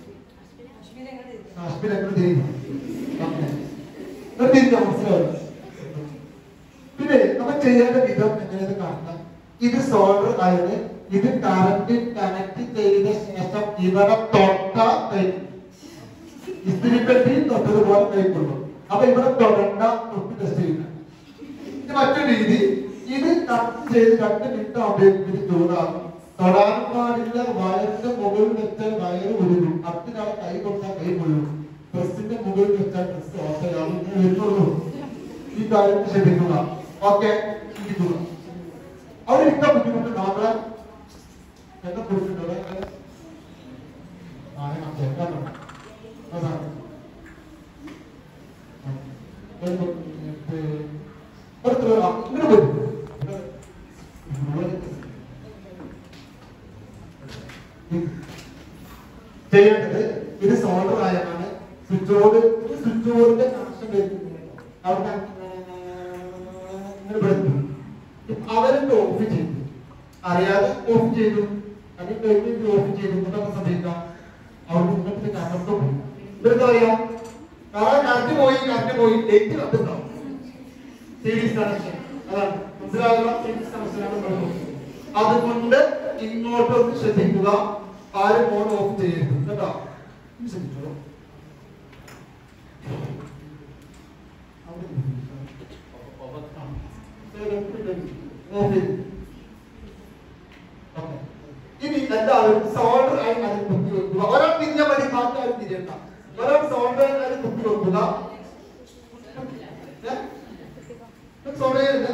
കാശ്മീർ എങ്ങനെ തിരിയും ഓക്കെ എന്നിട്ട് തിരിഞ്ഞോ മനസ്സിലായോ പിന്നെ നമ്മൾ ചെയ്യേണ്ട വിധം എങ്ങനെയത് കാണാം ഇത് സോൾഡർ ആയത് ഇത് കറന്റ് കണക്ട് ചെയ്ത ശേഷം ഇവിടെ തൊട്ട ഇസ്തിരിപ്പെട്ടി തൊട്ടതുപോലെ കൈക്കൊള്ളു അപ്പൊ ഇവിടെ തൊടണ്ട തൊട്ട് ടെസ്റ്റ് ചെയ്യുക ഇത് മറ്റൊരു രീതി ഇത് കണക്ട് ചെയ്ത് രണ്ട് മിനിറ്റ് ആകുമ്പോഴേക്കും ഇത് ചൂടാകും തൊടാൻ പാടില്ല വയറിന്റെ മുകളിൽ വെച്ചാൽ വയറ് ഒഴുകും അടുത്തൊരാളെ കൈ കൊടുത്താൽ കൈ കൊള്ളും ഡ്രസ്സിന്റെ മുകളിൽ വെച്ചാൽ ഡ്രസ് ഓട്ടയാകും ഇങ്ങനെ വരുന്നുള്ളൂ ഈ കാര്യം ശ്രദ്ധിക്കുക ഓക്കെ ശ്രദ്ധിക്കുക അവിടെ ഇരിക്കാൻ ബുദ്ധിമുട്ട് നമ്മളെ എന്നെ കൊടുത്തിട്ടുള്ള അതാണ് ഇങ്ങനെ വരും ചെയ്യേണ്ടത് ഇത് സോൾഡർ ആയതാണ് സ്വിച്ച് ബോർഡ് സ്വിച്ച് ബോർഡിന്റെ കണക്ഷൻ വരുന്നത് അവിടെ ഇങ്ങനെ വരുന്നു അവരെന്ത് ഓഫ് ചെയ്തു അറിയാതെ ഓഫ് ചെയ്തു അത് കഴിഞ്ഞിട്ട് ഓഫ് ചെയ്തു എന്തൊക്കെ സംഭവിക്കാം അവിടെ ഇങ്ങനത്തെ കറണ്ട് പോയി ഇവർക്ക് അറിയാം കാരണം കറണ്ട് പോയി കറണ്ട് പോയി ലേറ്റ് കത്തുണ്ടാവും സീരീസ് കണക്ഷൻ അതാണ് മനസ്സിലാകുക സീരീസ് കണക്ഷനാണ് പറയുന്നത് അതുകൊണ്ട് ഇങ്ങോട്ടൊന്ന് ശ്രദ്ധിക്കുക ആരും ഫോൺ ഓഫ് ചെയ്യരുത് കേട്ടോ ഇത് ശ്രദ്ധിച്ചോളൂ അവിടെ ഓഫ് ചെയ്തു ഓക്കെ. ഇനി എല്ലാവരും സോൾഡർ ആയി അതിൽ കുത്തി വെക്കുക ഒരാൾ തിരിഞ്ഞ മതി ബാക്കി ആരും തിരിയണ്ട ഒരാൾ സോൾഡർ ആയി അതിൽ കുത്തി വെക്കുക ഏ? ഇത് സോൾഡർ ചെയ്യരുത്.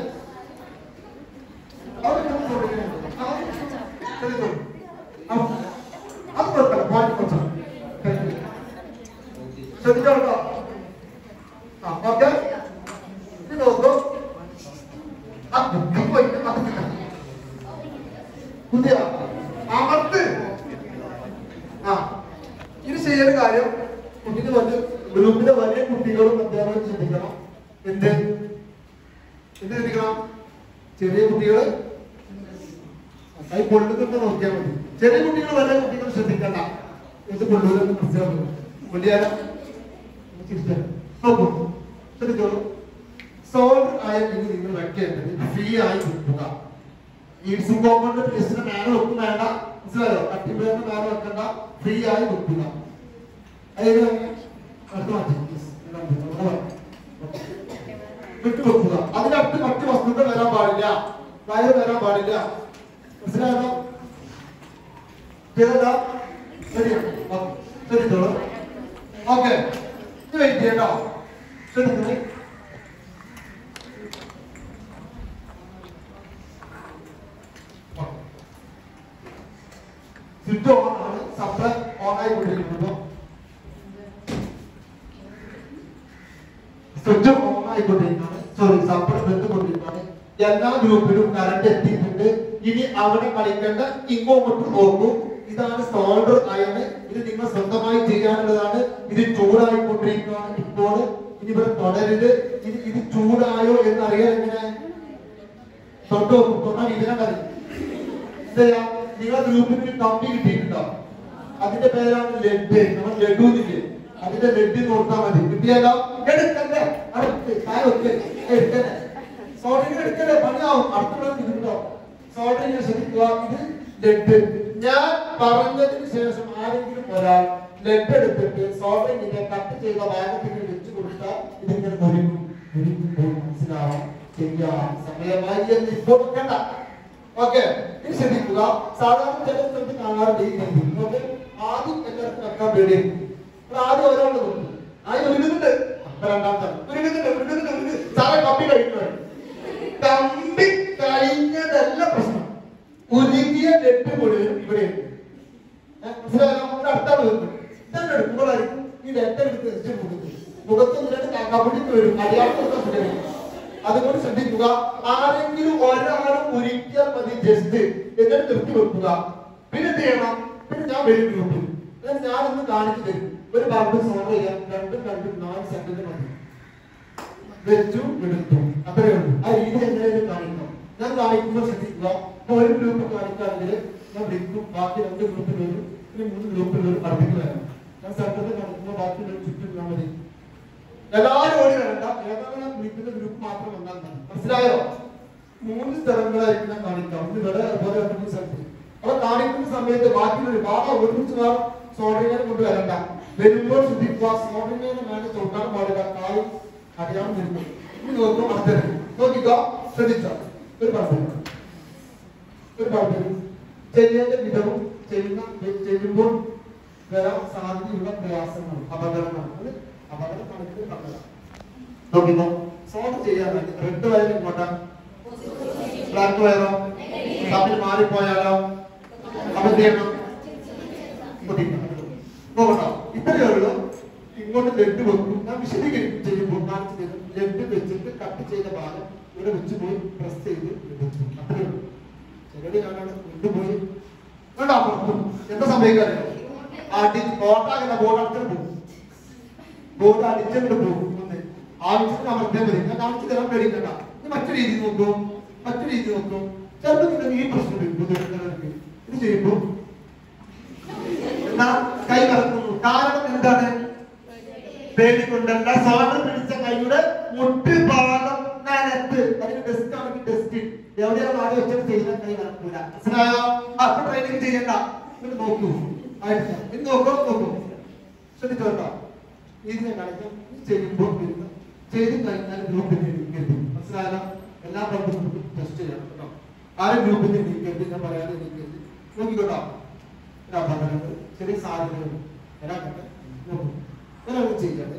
അവിടെ കിടന്ന് സോൾഡർ ചെയ്യരുത്. ആ, ശ്രദ്ധിച്ചോ. ആ, അത് കുഴപ്പമില്ല പോയിന്റ് കുറച്ചാ ശ്രദ്ധിച്ചോ കേട്ടോ ആ ഓക്കെ ഇത് നോക്കൂ ആ കുത്തി പോയി അകത്തില്ല കുത്തിയ അമർത്ത് ആ ഇത് ചെയ്യേണ്ട കാര്യം കുട്ടിക്ക് വലിയ ഗ്രൂപ്പിലെ വലിയ കുട്ടികളും അധ്യാപകരും ശ്രദ്ധിക്കണം എന്ത് എന്ത് ശ്രദ്ധിക്കണം ചെറിയ കുട്ടികൾ കൈ കൊള്ളുന്നുണ്ട് നോക്കിയാൽ മതി ചെറിയ കുട്ടികൾ വലിയ കുട്ടികൾ ശ്രദ്ധിക്കണ്ട ഇത് കൊണ്ടുവരുന്ന മനസ്സിലാക്കുന്നു കൊല്ലിയാലോ തിരിച്ചാൽ നോക്കൂ ശ്രദ്ധിച്ചോളൂ സോൾവ് ആയ ഇത് നിങ്ങൾ വെക്കേണ്ടത് ഫ്രീ ആയി കൊടുക്കുക ഈഡ്സും കോമ്പൗണ്ട് ടെസ്റ്റിന് മേലെ വെക്കും വേണ്ട മനസ്സിലായോ കട്ടിപ്പേറിന് മേലെ വെക്കണ്ട ഫ്രീ ആയി വെക്കുക അതായത് അടുത്ത മാറ്റി Yes. ഇതാണ് ഇത്. ഇവിടെ വാ. വിട്ടു വെക്കുക അതിനടുത്ത് മറ്റു വസ്തുക്കൾ വരാൻ പാടില്ല വയറ് വരാൻ പാടില്ല മനസ്സിലായോ ചെയ്തല്ലോ ശരി ശ്രദ്ധിച്ചോളൂ ഓക്കെ ഇത് വെയിറ്റ് ചെയ്യട്ടോ ശ്രദ്ധിക്കണേ സ്വിച്ച് ഓൺ ആണ് സപ്ലൈ ഓൺ ആയിക്കൊണ്ടിരിക്കുന്നു സ്വിച്ച് ഓൺ ആയിക്കൊണ്ടിരിക്കുകയാണ് സോറി സപ്ലൈ ബന്ധുകൊണ്ടിരിക്കുകയാണ് എല്ലാ ഗ്രൂപ്പിലും കറണ്ട് എത്തിയിട്ടുണ്ട് ഇനി അവിടെ കളിക്കേണ്ട ഇങ്ങോട്ട് നോക്കൂ ഇതാണ് സോൾഡർ അയണ് ഇത് നിങ്ങൾ സ്വന്തമായി ചെയ്യാനുള്ളതാണ് ഇത് ചൂടായിക്കൊണ്ടിരിക്കുകയാണ് ഇപ്പോൾ ഇനി ഇവിടെ തുടരരുത് ഇത് ഇത് ചൂടായോ എന്ന് അറിയാൻ എങ്ങനെ തൊട്ട് നോക്കും തൊട്ടാൽ ഇതിനകറി എന്താ നിങ്ങളെ ഗ്രൂപ്പിൽ ഒരു കമ്പി കിട്ടിയിട്ടുണ്ടോ അതിന്റെ പേരാണ് ലെഡ് നമ്മൾ ലഡു എന്നില്ലേ അതിന്റെ ലെഡ് നോക്കാൻ മതി കിട്ടിയാലോ എടുക്കണ്ടേ അടുത്ത് താഴെ വെക്ക്. ഏ, എടുക്കണ്ടേ സോഡിന് എടുക്കണ്ടേ പണിയാവും അടുത്തുള്ള കിട്ടുന്നുണ്ടോ സോഡിന് ശ്രദ്ധിക്കുക ഇത് ലെഡ് ഞാൻ പറഞ്ഞതിന് ശേഷം ആരെങ്കിലും ഒരാൾ ലെഡ് എടുത്തിട്ട് സോഡിനെ കട്ട് ചെയ്ത ഭാഗത്തിന് വെച്ച് കൊടുത്താൽ ഇതിങ്ങനെ മുറിക്കും മുറിക്കുമ്പോൾ മനസ്സിലാവാം ചെയ്യാം സമയമായി എന്ന് ഇപ്പോൾ വെക്കണ്ട ഓക്കെ ഇനി ശ്രദ്ധിക്കുക സാധാരണ ചില സ്ഥലത്ത് കാണാറുണ്ട് ഈ രീതി നോക്ക് ആദ്യം എല്ലാവർക്കും വെക്കാൻ പേടിയായിരിക്കും അപ്പോൾ ആദ്യം ഒരാൾ നോക്കും ആദ്യം ഉരുകുന്നുണ്ട് അപ്പൊ രണ്ടാമത്തെ ഉരുകുന്നുണ്ട് ഉരുകുന്നുണ്ട് ഉരുകുന്നുണ്ട് സാറേ കമ്പി കഴിക്കുന്നത് കമ്പി കഴിഞ്ഞതല്ല പ്രശ്നം ഉരുകിയ നെറ്റ് മുഴുവൻ ഇവിടെ മനസ്സിലായോ നമ്മുടെ അടുത്താണ് വരുന്നത് ഇതാണ് എടുക്കുമ്പോഴായിരിക്കും ഈ നെറ്റ് എടുത്ത് വെച്ച് മുഖത്ത് മുഖത്ത് നിന്നിട്ട് കബഡിക്ക് വരും അടിയാളത്തെ സുഖം അതുകൊണ്ട് ശ്രദ്ധിക്കുക ആരെങ്കിലും ഒരാളും ഒരിക്കൽ മതി ജസ്റ്റ് എന്നിട്ട് നിർത്തി വെക്കുക പിന്നെ എന്ത് ചെയ്യണം പിന്നെ ഞാൻ വരും ഗ്രൂപ്പിൽ എന്നിട്ട് ഞാൻ ഒന്ന് കാണിച്ചു തരും ഒരു ബൾബ് സോൾവ് ചെയ്യാൻ രണ്ടും രണ്ടും നാല് സെക്കൻഡ് മതി വെച്ചു എടുത്തു അത്രയേ ഉള്ളൂ ആ രീതി എങ്ങനെയും കാണിക്കണം ഞാൻ കാണിക്കുമ്പോൾ ശ്രദ്ധിക്കുക ഇപ്പൊ ഒരു ഗ്രൂപ്പ് കാണിക്കുകയാണെങ്കിൽ ഞാൻ വിളിക്കും ബാക്കി രണ്ട് ഗ്രൂപ്പിൽ വരും ഇനി മൂന്ന് ഗ്രൂപ്പിൽ വരും അടുത്തേക്ക് വരാം ഞാൻ സെക്കൻഡ് കാണിക്കുമ്പോൾ ബാക്കി രണ്ട് ചുറ്റും ഞാൻ മതി എല്ലാവരും ഓടി വരണ്ട ഏതാണ് ഞാൻ വിളിക്കുന്ന ഗ്രൂപ്പ് മാത്രം വന്നാൽ മതി മനസ്സിലായോ മൂന്ന് സ്ഥലങ്ങളായിരിക്കും ഞാൻ കാണിക്കാം ഒന്ന് ഇവിടെ അതുപോലെ രണ്ട് മൂന്ന് സ്ഥലത്ത് അപ്പൊ കാണിക്കുന്ന സമയത്ത് ബാക്കി ഒരുപാട് ഒരുമിച്ച് വേണം സോഡറിനെ കൊണ്ടുവരണ്ട വരുമ്പോൾ ശ്രദ്ധിക്കുക സോഡറിനെ വേണ്ടി തൊട്ടാൻ പാടില്ല കാൽ അറിയാൻ വരുന്നു ഇനി നോക്കും അടുത്തത് നോക്കിക്കോ ശ്രദ്ധിച്ചോ ഒരു പറഞ്ഞു ഒരു പറഞ്ഞു ചെയ്യേണ്ട വിധവും ചെയ്യുന്ന ചെയ്യുമ്പോൾ വരാൻ സാധ്യതയുള്ള പ്രയാസങ്ങൾ അപകടങ്ങൾ അത് അപകടം കണക്കിൽ പറഞ്ഞതാണ് നോക്കിക്കോ സോൾവ് ചെയ്യാൻ വേണ്ടി റെഡ് വയർ ഇങ്ങോട്ടാ ബ്ലാക്ക് വയറോ തമ്മിൽ മാറിപ്പോയാലോ അപ്പൊ എന്ത് ചെയ്യണം നോക്കട്ടോ ഇത്രയേ ഉള്ളൂ ഇങ്ങോട്ട് ലെഡ് വെക്കും ഞാൻ വിശദീകരിക്കും ചെയ്യുമ്പോൾ കാണിച്ചു തരും ലെഡ് വെച്ചിട്ട് കട്ട് ചെയ്ത ഭാഗം ഇവിടെ വെച്ച് പോയി പ്രസ് ചെയ്ത് വെച്ചു അത്രയേ ഉള്ളൂ ചിലര് കാണാണ് കൊണ്ടുപോയി വേണ്ട എന്താ സംഭവിക്കാറില്ല അടി കോട്ടാകുന്ന ബോർഡ് അടുത്തിട്ട് പോകും ബോർഡ് അടിച്ചിട്ട് പോകും ഒന്ന് ആവശ്യത്തിന് അമർത്തിയാൽ മതി ഞാൻ കാണിച്ചു തരാൻ പേടിക്കണ്ട ഇനി മറ്റു രീതി നോക്കൂ മറ്റു രീതി നോക്കൂ ചിലപ്പോൾ നിങ്ങൾ ഈ പ്രശ്നം വരും ബുദ്ധിമുട്ടുള്ളവർക്ക് ഇത് ചെയ്യുമ്പോൾ എന്നാ കൈ കറക്കുന്നു കാരണം എന്താണ് പേടിക്കൊണ്ടല്ല സോളർ പിടിച്ച കൈയുടെ മുട്ട് ഭാഗം നിലത്ത് അതിന് ഡെസ്ക് ആണെങ്കിൽ ഡെസ്ക് എവിടെയാണ് ആദ്യം വെച്ചാൽ ചെയ്യുന്ന കൈ നടക്കൂല മനസ്സിലായോ അപ്പൊ ട്രെയിനിങ് ചെയ്യണ്ട ഇത് നോക്കൂ ആയിട്ടില്ല ഇത് നോക്കൂ നോക്കൂ ശ്രദ്ധിച്ചോ കേട്ടോ ഇത് ഞാൻ കാണിക്കാം ഇത് ചെയ്യുമ്പോൾ വരുന്ന ചെയ്ത് കഴിഞ്ഞാൽ ഗ്രൂപ്പിന്റെ നീക്കരുത് മനസ്സിലായോ എല്ലാ പ്രവർത്തനവും ടെസ്റ്റ് ചെയ്യണം കേട്ടോ ആരും ഗ്രൂപ്പിന്റെ നീക്കരുത് ഞാൻ പറയാതെ നീക്കരുത് നോക്കിക്കോട്ടോ അപകടങ്ങൾ ചെറിയ സാധ്യതകൾ എല്ലാം കണ്ട് നോക്കും ഒരാൾ ചെയ്യാതെ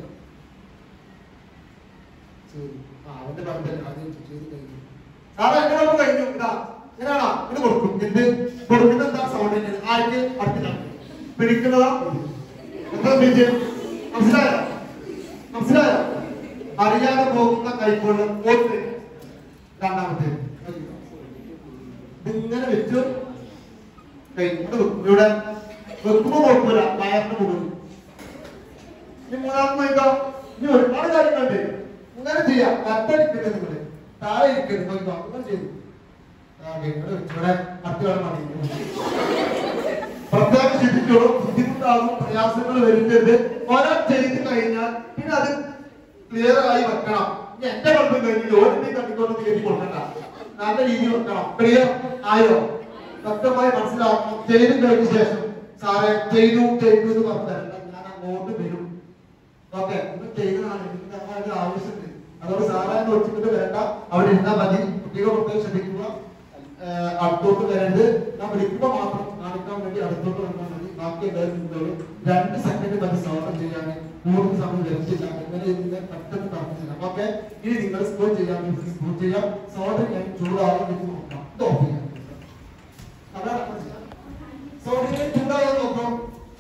ശരി ആ അവന്റെ പറമ്പല്ല ആദ്യം ചെയ്ത് കഴിഞ്ഞു സാറേ എന്റെ പറമ്പ് കഴിഞ്ഞു ഇതാ ഇങ്ങനെയാണോ ഇത് കൊടുക്കും എന്ത് കൊടുക്കുന്നത് എന്താ സൗണ്ടിന് ആർക്ക് അടുത്തിട്ടാണ് പിടിക്കുന്നതാ എന്താ വിജയം മനസ്സിലായോ മനസ്സിലായോ അറിയാതെ പോകുന്ന കൈക്കൊള്ള ഒന്ന് രണ്ടാമത്തെ ഇതിങ്ങനെ വെച്ചു കഴിഞ്ഞു ഇവിടെ വെക്കും. ഇവിടെ വെക്കുമ്പോ കുഴപ്പമില്ല വയറിന് മുകളിൽ ഇനി മൂന്നാമത് നോക്കാം ഇനി ഒരുപാട് കാര്യങ്ങളുണ്ട് ഇങ്ങനെ ചെയ്യാം കത്തടിക്കുന്നത് നിങ്ങള് താഴെ ഇരിക്കരുത് നോക്കാം അങ്ങനെ ചെയ്തു ആ, ഓക്കേ. ഇവിടെ വെച്ചു. ഇവിടെ അടുത്ത വേണം മതി പ്രത്യേകം ശ്രദ്ധിച്ചോളൂ ബുദ്ധിമുട്ടാകും പ്രയാസങ്ങൾ വരുന്നത് ഒരാൾ ചെയ്ത് കഴിഞ്ഞാൽ പിന്നെ അത് ക്ലിയർ ആയി വെക്കണം ഇനി എന്റെ ബന്ധം കഴിഞ്ഞ് ഓരോരുത്തരും കണ്ടിക്കൊണ്ട് കയറ്റി കൊടുക്കണ്ട നല്ല രീതിയിൽ വെക്കണം ക്ലിയർ ആയോ വ്യക്തമായി മനസ്സിലാക്കണം ചെയ്ത് കഴിഞ്ഞ ശേഷം സാറേ ചെയ്തു ചെയ്തു എന്ന് പറഞ്ഞു തരണ്ട ഞാൻ അങ്ങോട്ട് വരും ഓക്കെ ഇത് ചെയ്തതാണ് എനിക്ക് ഞങ്ങളുടെ ആവശ്യമുണ്ട് അതുകൊണ്ട് സാധാരണ വെച്ചിട്ട് വരണ്ട അവിടെ ഇരുന്നാൽ മതി കുട്ടികൾ പ്രത്യേകം ശ്രദ്ധിക്കുക ഏഹ് അടുത്തോട്ട് വരരുത് ഞാൻ വിളിക്കുമ്പോൾ മാത്രം കാണിക്കാൻ വേണ്ടി അടുത്തോട്ട് വന്നാൽ മതി ബാക്കി എല്ലാവരും നിന്നോളൂ രണ്ട് സെക്കൻഡ് മതി സ്വാഗതം ചെയ്യാൻ കൂടുതൽ സമയം ലഭിച്ചില്ല ഇങ്ങനെ ഇതിനെ പെട്ടെന്ന് തർക്കിച്ചില്ല ഓക്കെ ഇനി നിങ്ങൾ സ്കോർ ചെയ്യാൻ വേണ്ടി സ്കോർ ചെയ്യാം സോറി ഞാൻ ചൂടാവാൻ വേണ്ടി നോക്കാം ഇത് ഓഫ് ചെയ്യാം അതാണ് സോറി ചൂടാവാൻ നോക്കാം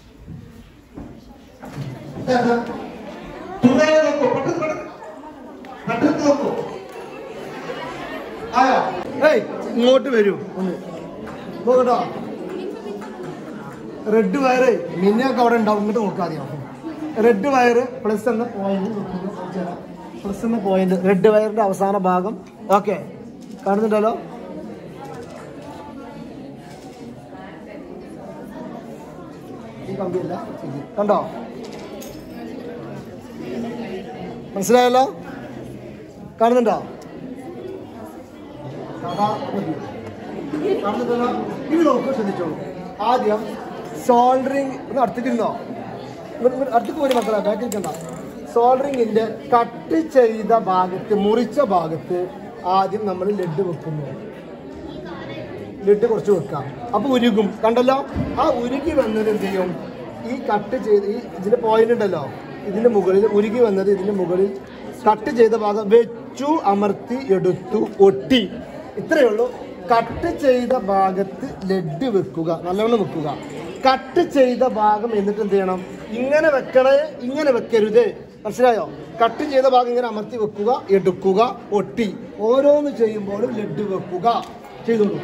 എന്താ ചൂടാവാൻ നോക്കൂ പെട്ടെന്ന് പെട്ടെന്ന് പെട്ടെന്ന് നോക്കൂ ആയോ ഏയ് ഇങ്ങോട്ട് വരൂ ഒന്ന് നോക്കട്ടോ റെഡ് വയറ് മിന്നൊക്കെ അവിടെ ഉണ്ടാവും ഇങ്ങോട്ട് നോക്കാതെ റെഡ് വയറ് പ്ലസ് എന്ന പോയിന്റ് പ്ലസ് എന്ന പോയിന്റ് റെഡ് വയറിന്റെ അവസാന ഭാഗം ഓക്കെ കാണുന്നുണ്ടല്ലോ ഈ കമ്പിയല്ല ഇത് കണ്ടോ മനസ്സിലായല്ലോ കാണുന്നുണ്ടോ കഥ മതി. കാണുന്നുണ്ടല്ലോ? ഇത് നോക്കൂ ശ്രദ്ധിച്ചോളൂ ആദ്യം സോൾഡറിങ് ഒന്ന് അടുത്തേക്കിരുന്നോ ഇങ്ങോട്ട് ഇങ്ങോട്ട് അടുത്തേക്ക് പോയി മക്കളെ ബാക്കിൽ കണ്ട സോൾഡറിങ്ങിന്റെ കട്ട് ചെയ്ത ഭാഗത്ത് മുറിച്ച ഭാഗത്ത് ആദ്യം നമ്മൾ ലെഡ് വെക്കുന്നു ലിഡ് കുറച്ച് വെക്കാം അപ്പൊ ഉരുകും കണ്ടല്ലോ ആ ഉരുകി വന്നത് എന്ത് ചെയ്യും ഈ കട്ട് ചെയ്ത് ഈ ഇതിന്റെ പോയിന്റ് ഉണ്ടല്ലോ ഇതിന്റെ മുകളിൽ ഉരുകി വന്നത് ഇതിന്റെ മുകളിൽ കട്ട് ചെയ്ത ഭാഗം വെച്ചു അമർത്തി എടുത്തു ഒട്ടി ഇത്രയേ ഉള്ളൂ കട്ട് ചെയ്ത ഭാഗത്ത് ലെഡ് വെക്കുക നല്ലവണ്ണം വെക്കുക കട്ട് ചെയ്ത ഭാഗം എന്നിട്ട് എന്ത് ചെയ്യണം ഇങ്ങനെ വെക്കണേ ഇങ്ങനെ വെക്കരുത് മനസ്സിലായോ കട്ട് ചെയ്ത ഭാഗം ഇങ്ങനെ അമർത്തി വെക്കുക എടുക്കുക ഒട്ടി ഓരോന്ന് ചെയ്യുമ്പോഴും ലെഡ് വെക്കുക ചെയ്തോളൂ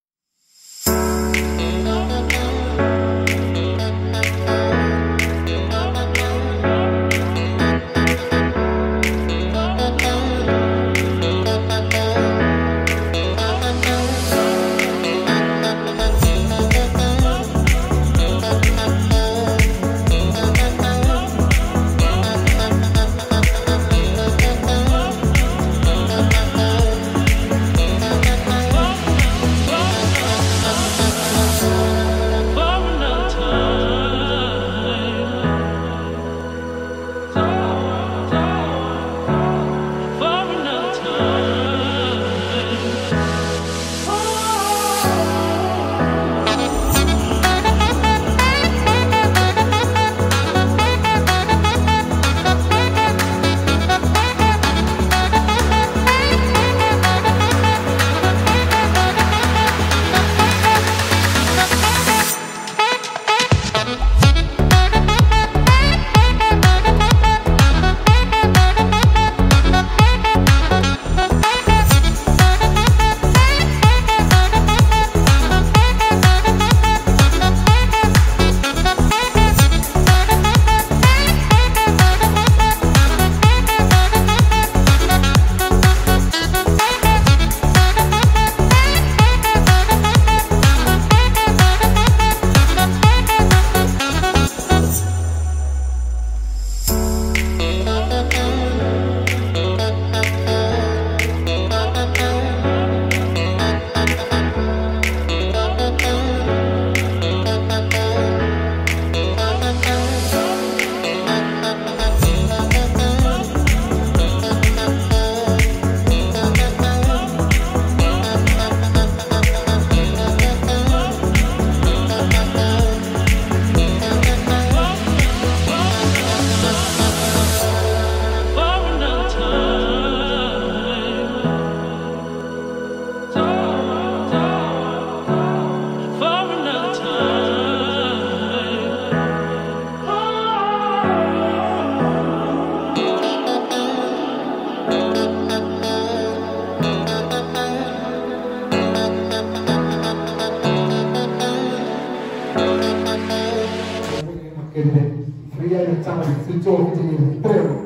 വെക്കരുത് ഫ്രീ ആയി വെച്ചാൽ മതി സ്വിച്ച് ഓഫ് ചെയ്യരുത് ഇത്രയേ ഉള്ളൂ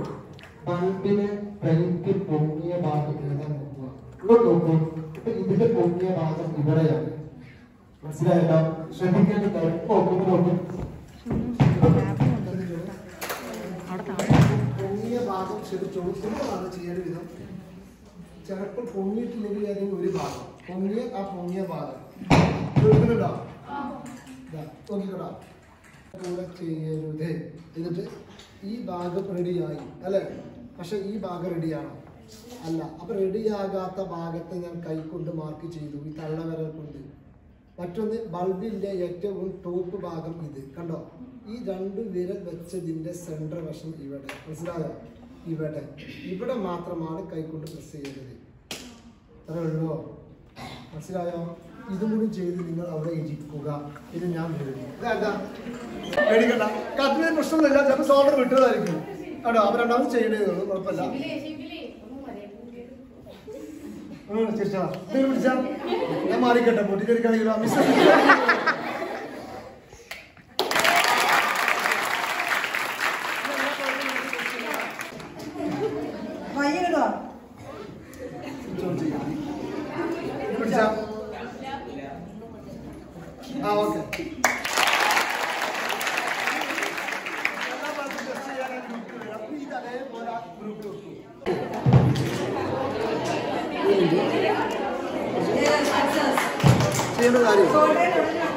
ബൾബിന് ഫ്രണ്ട് പൊങ്ങിയ ഭാഗം എഴുതാൻ നോക്കുക ഇങ്ങോട്ട് നോക്കൂ ഇപ്പൊ ഇതിന്റെ പൊങ്ങിയ ഭാഗം ഇവിടെയാണ് മനസ്സിലായല്ലോ ശ്രദ്ധിക്കേണ്ട കാര്യം നോക്കും നോക്കും പൊങ്ങിയ ഭാഗം ശ്രദ്ധിച്ചോളൂ സിമ്പിളാണ് ചെയ്യേണ്ട വിധം ചിലപ്പോൾ പൊങ്ങിയിട്ടില്ലെങ്കിൽ ഏതെങ്കിലും ഒരു ഭാഗം പൊങ്ങിയ ആ പൊങ്ങിയ ഭാഗം കേൾക്കുന്നുണ്ടോ ഇതാ, നോക്കിക്കോടാ കൂടെ ചെയ്യരുത് എന്നിട്ട് ഈ ഭാഗം റെഡിയായി അല്ലേ പക്ഷെ ഈ ഭാഗം റെഡിയാണോ അല്ല അപ്പൊ റെഡിയാകാത്ത ഭാഗത്തെ ഞാൻ കൈകൊണ്ട് മാർക്ക് ചെയ്തു ഈ തള്ളവിരൽ കൊണ്ട് മറ്റൊന്ന് ബൾബിന്റെ ഏറ്റവും ടോപ്പ് ഭാഗം ഇത് കണ്ടോ ഈ രണ്ട് വിരൽ വെച്ചതിന്റെ സെൻട്രൽ വശം ഇവിടെ മനസ്സിലായോ ഇവിടെ ഇവിടെ മാത്രമാണ് കൈകൊണ്ട് പ്രസ് ചെയ്യേണ്ടത് അത്രേ ഉള്ളൂ മനസ്സിലായോ ഇതും കൂടി ചെയ്ത് നിങ്ങൾ അവിടെ ഇരിക്കുക ഇത് ഞാൻ എഴുതി ഇതാ പേടിക്കണ്ട കത്തിന് പ്രശ്നമൊന്നുമില്ല ചിലപ്പോൾ സോൾഡർ വിട്ടതായിരിക്കും കേട്ടോ അവർ രണ്ടാമത് ചെയ്യണേന്നുള്ളൂ കുഴപ്പമില്ല ഉം, ചിരിച്ചോ. ഇത് പിടിച്ചാ. ഞാൻ മാറിക്കട്ടെ പൊട്ടിത്തെറിക്കാണെങ്കിലോ മിസ് വയ്യടോ പിടിച്ചാ ആ ഓക്കെ ചെയ്യേണ്ട കാര്യം സോൾഡറിൽ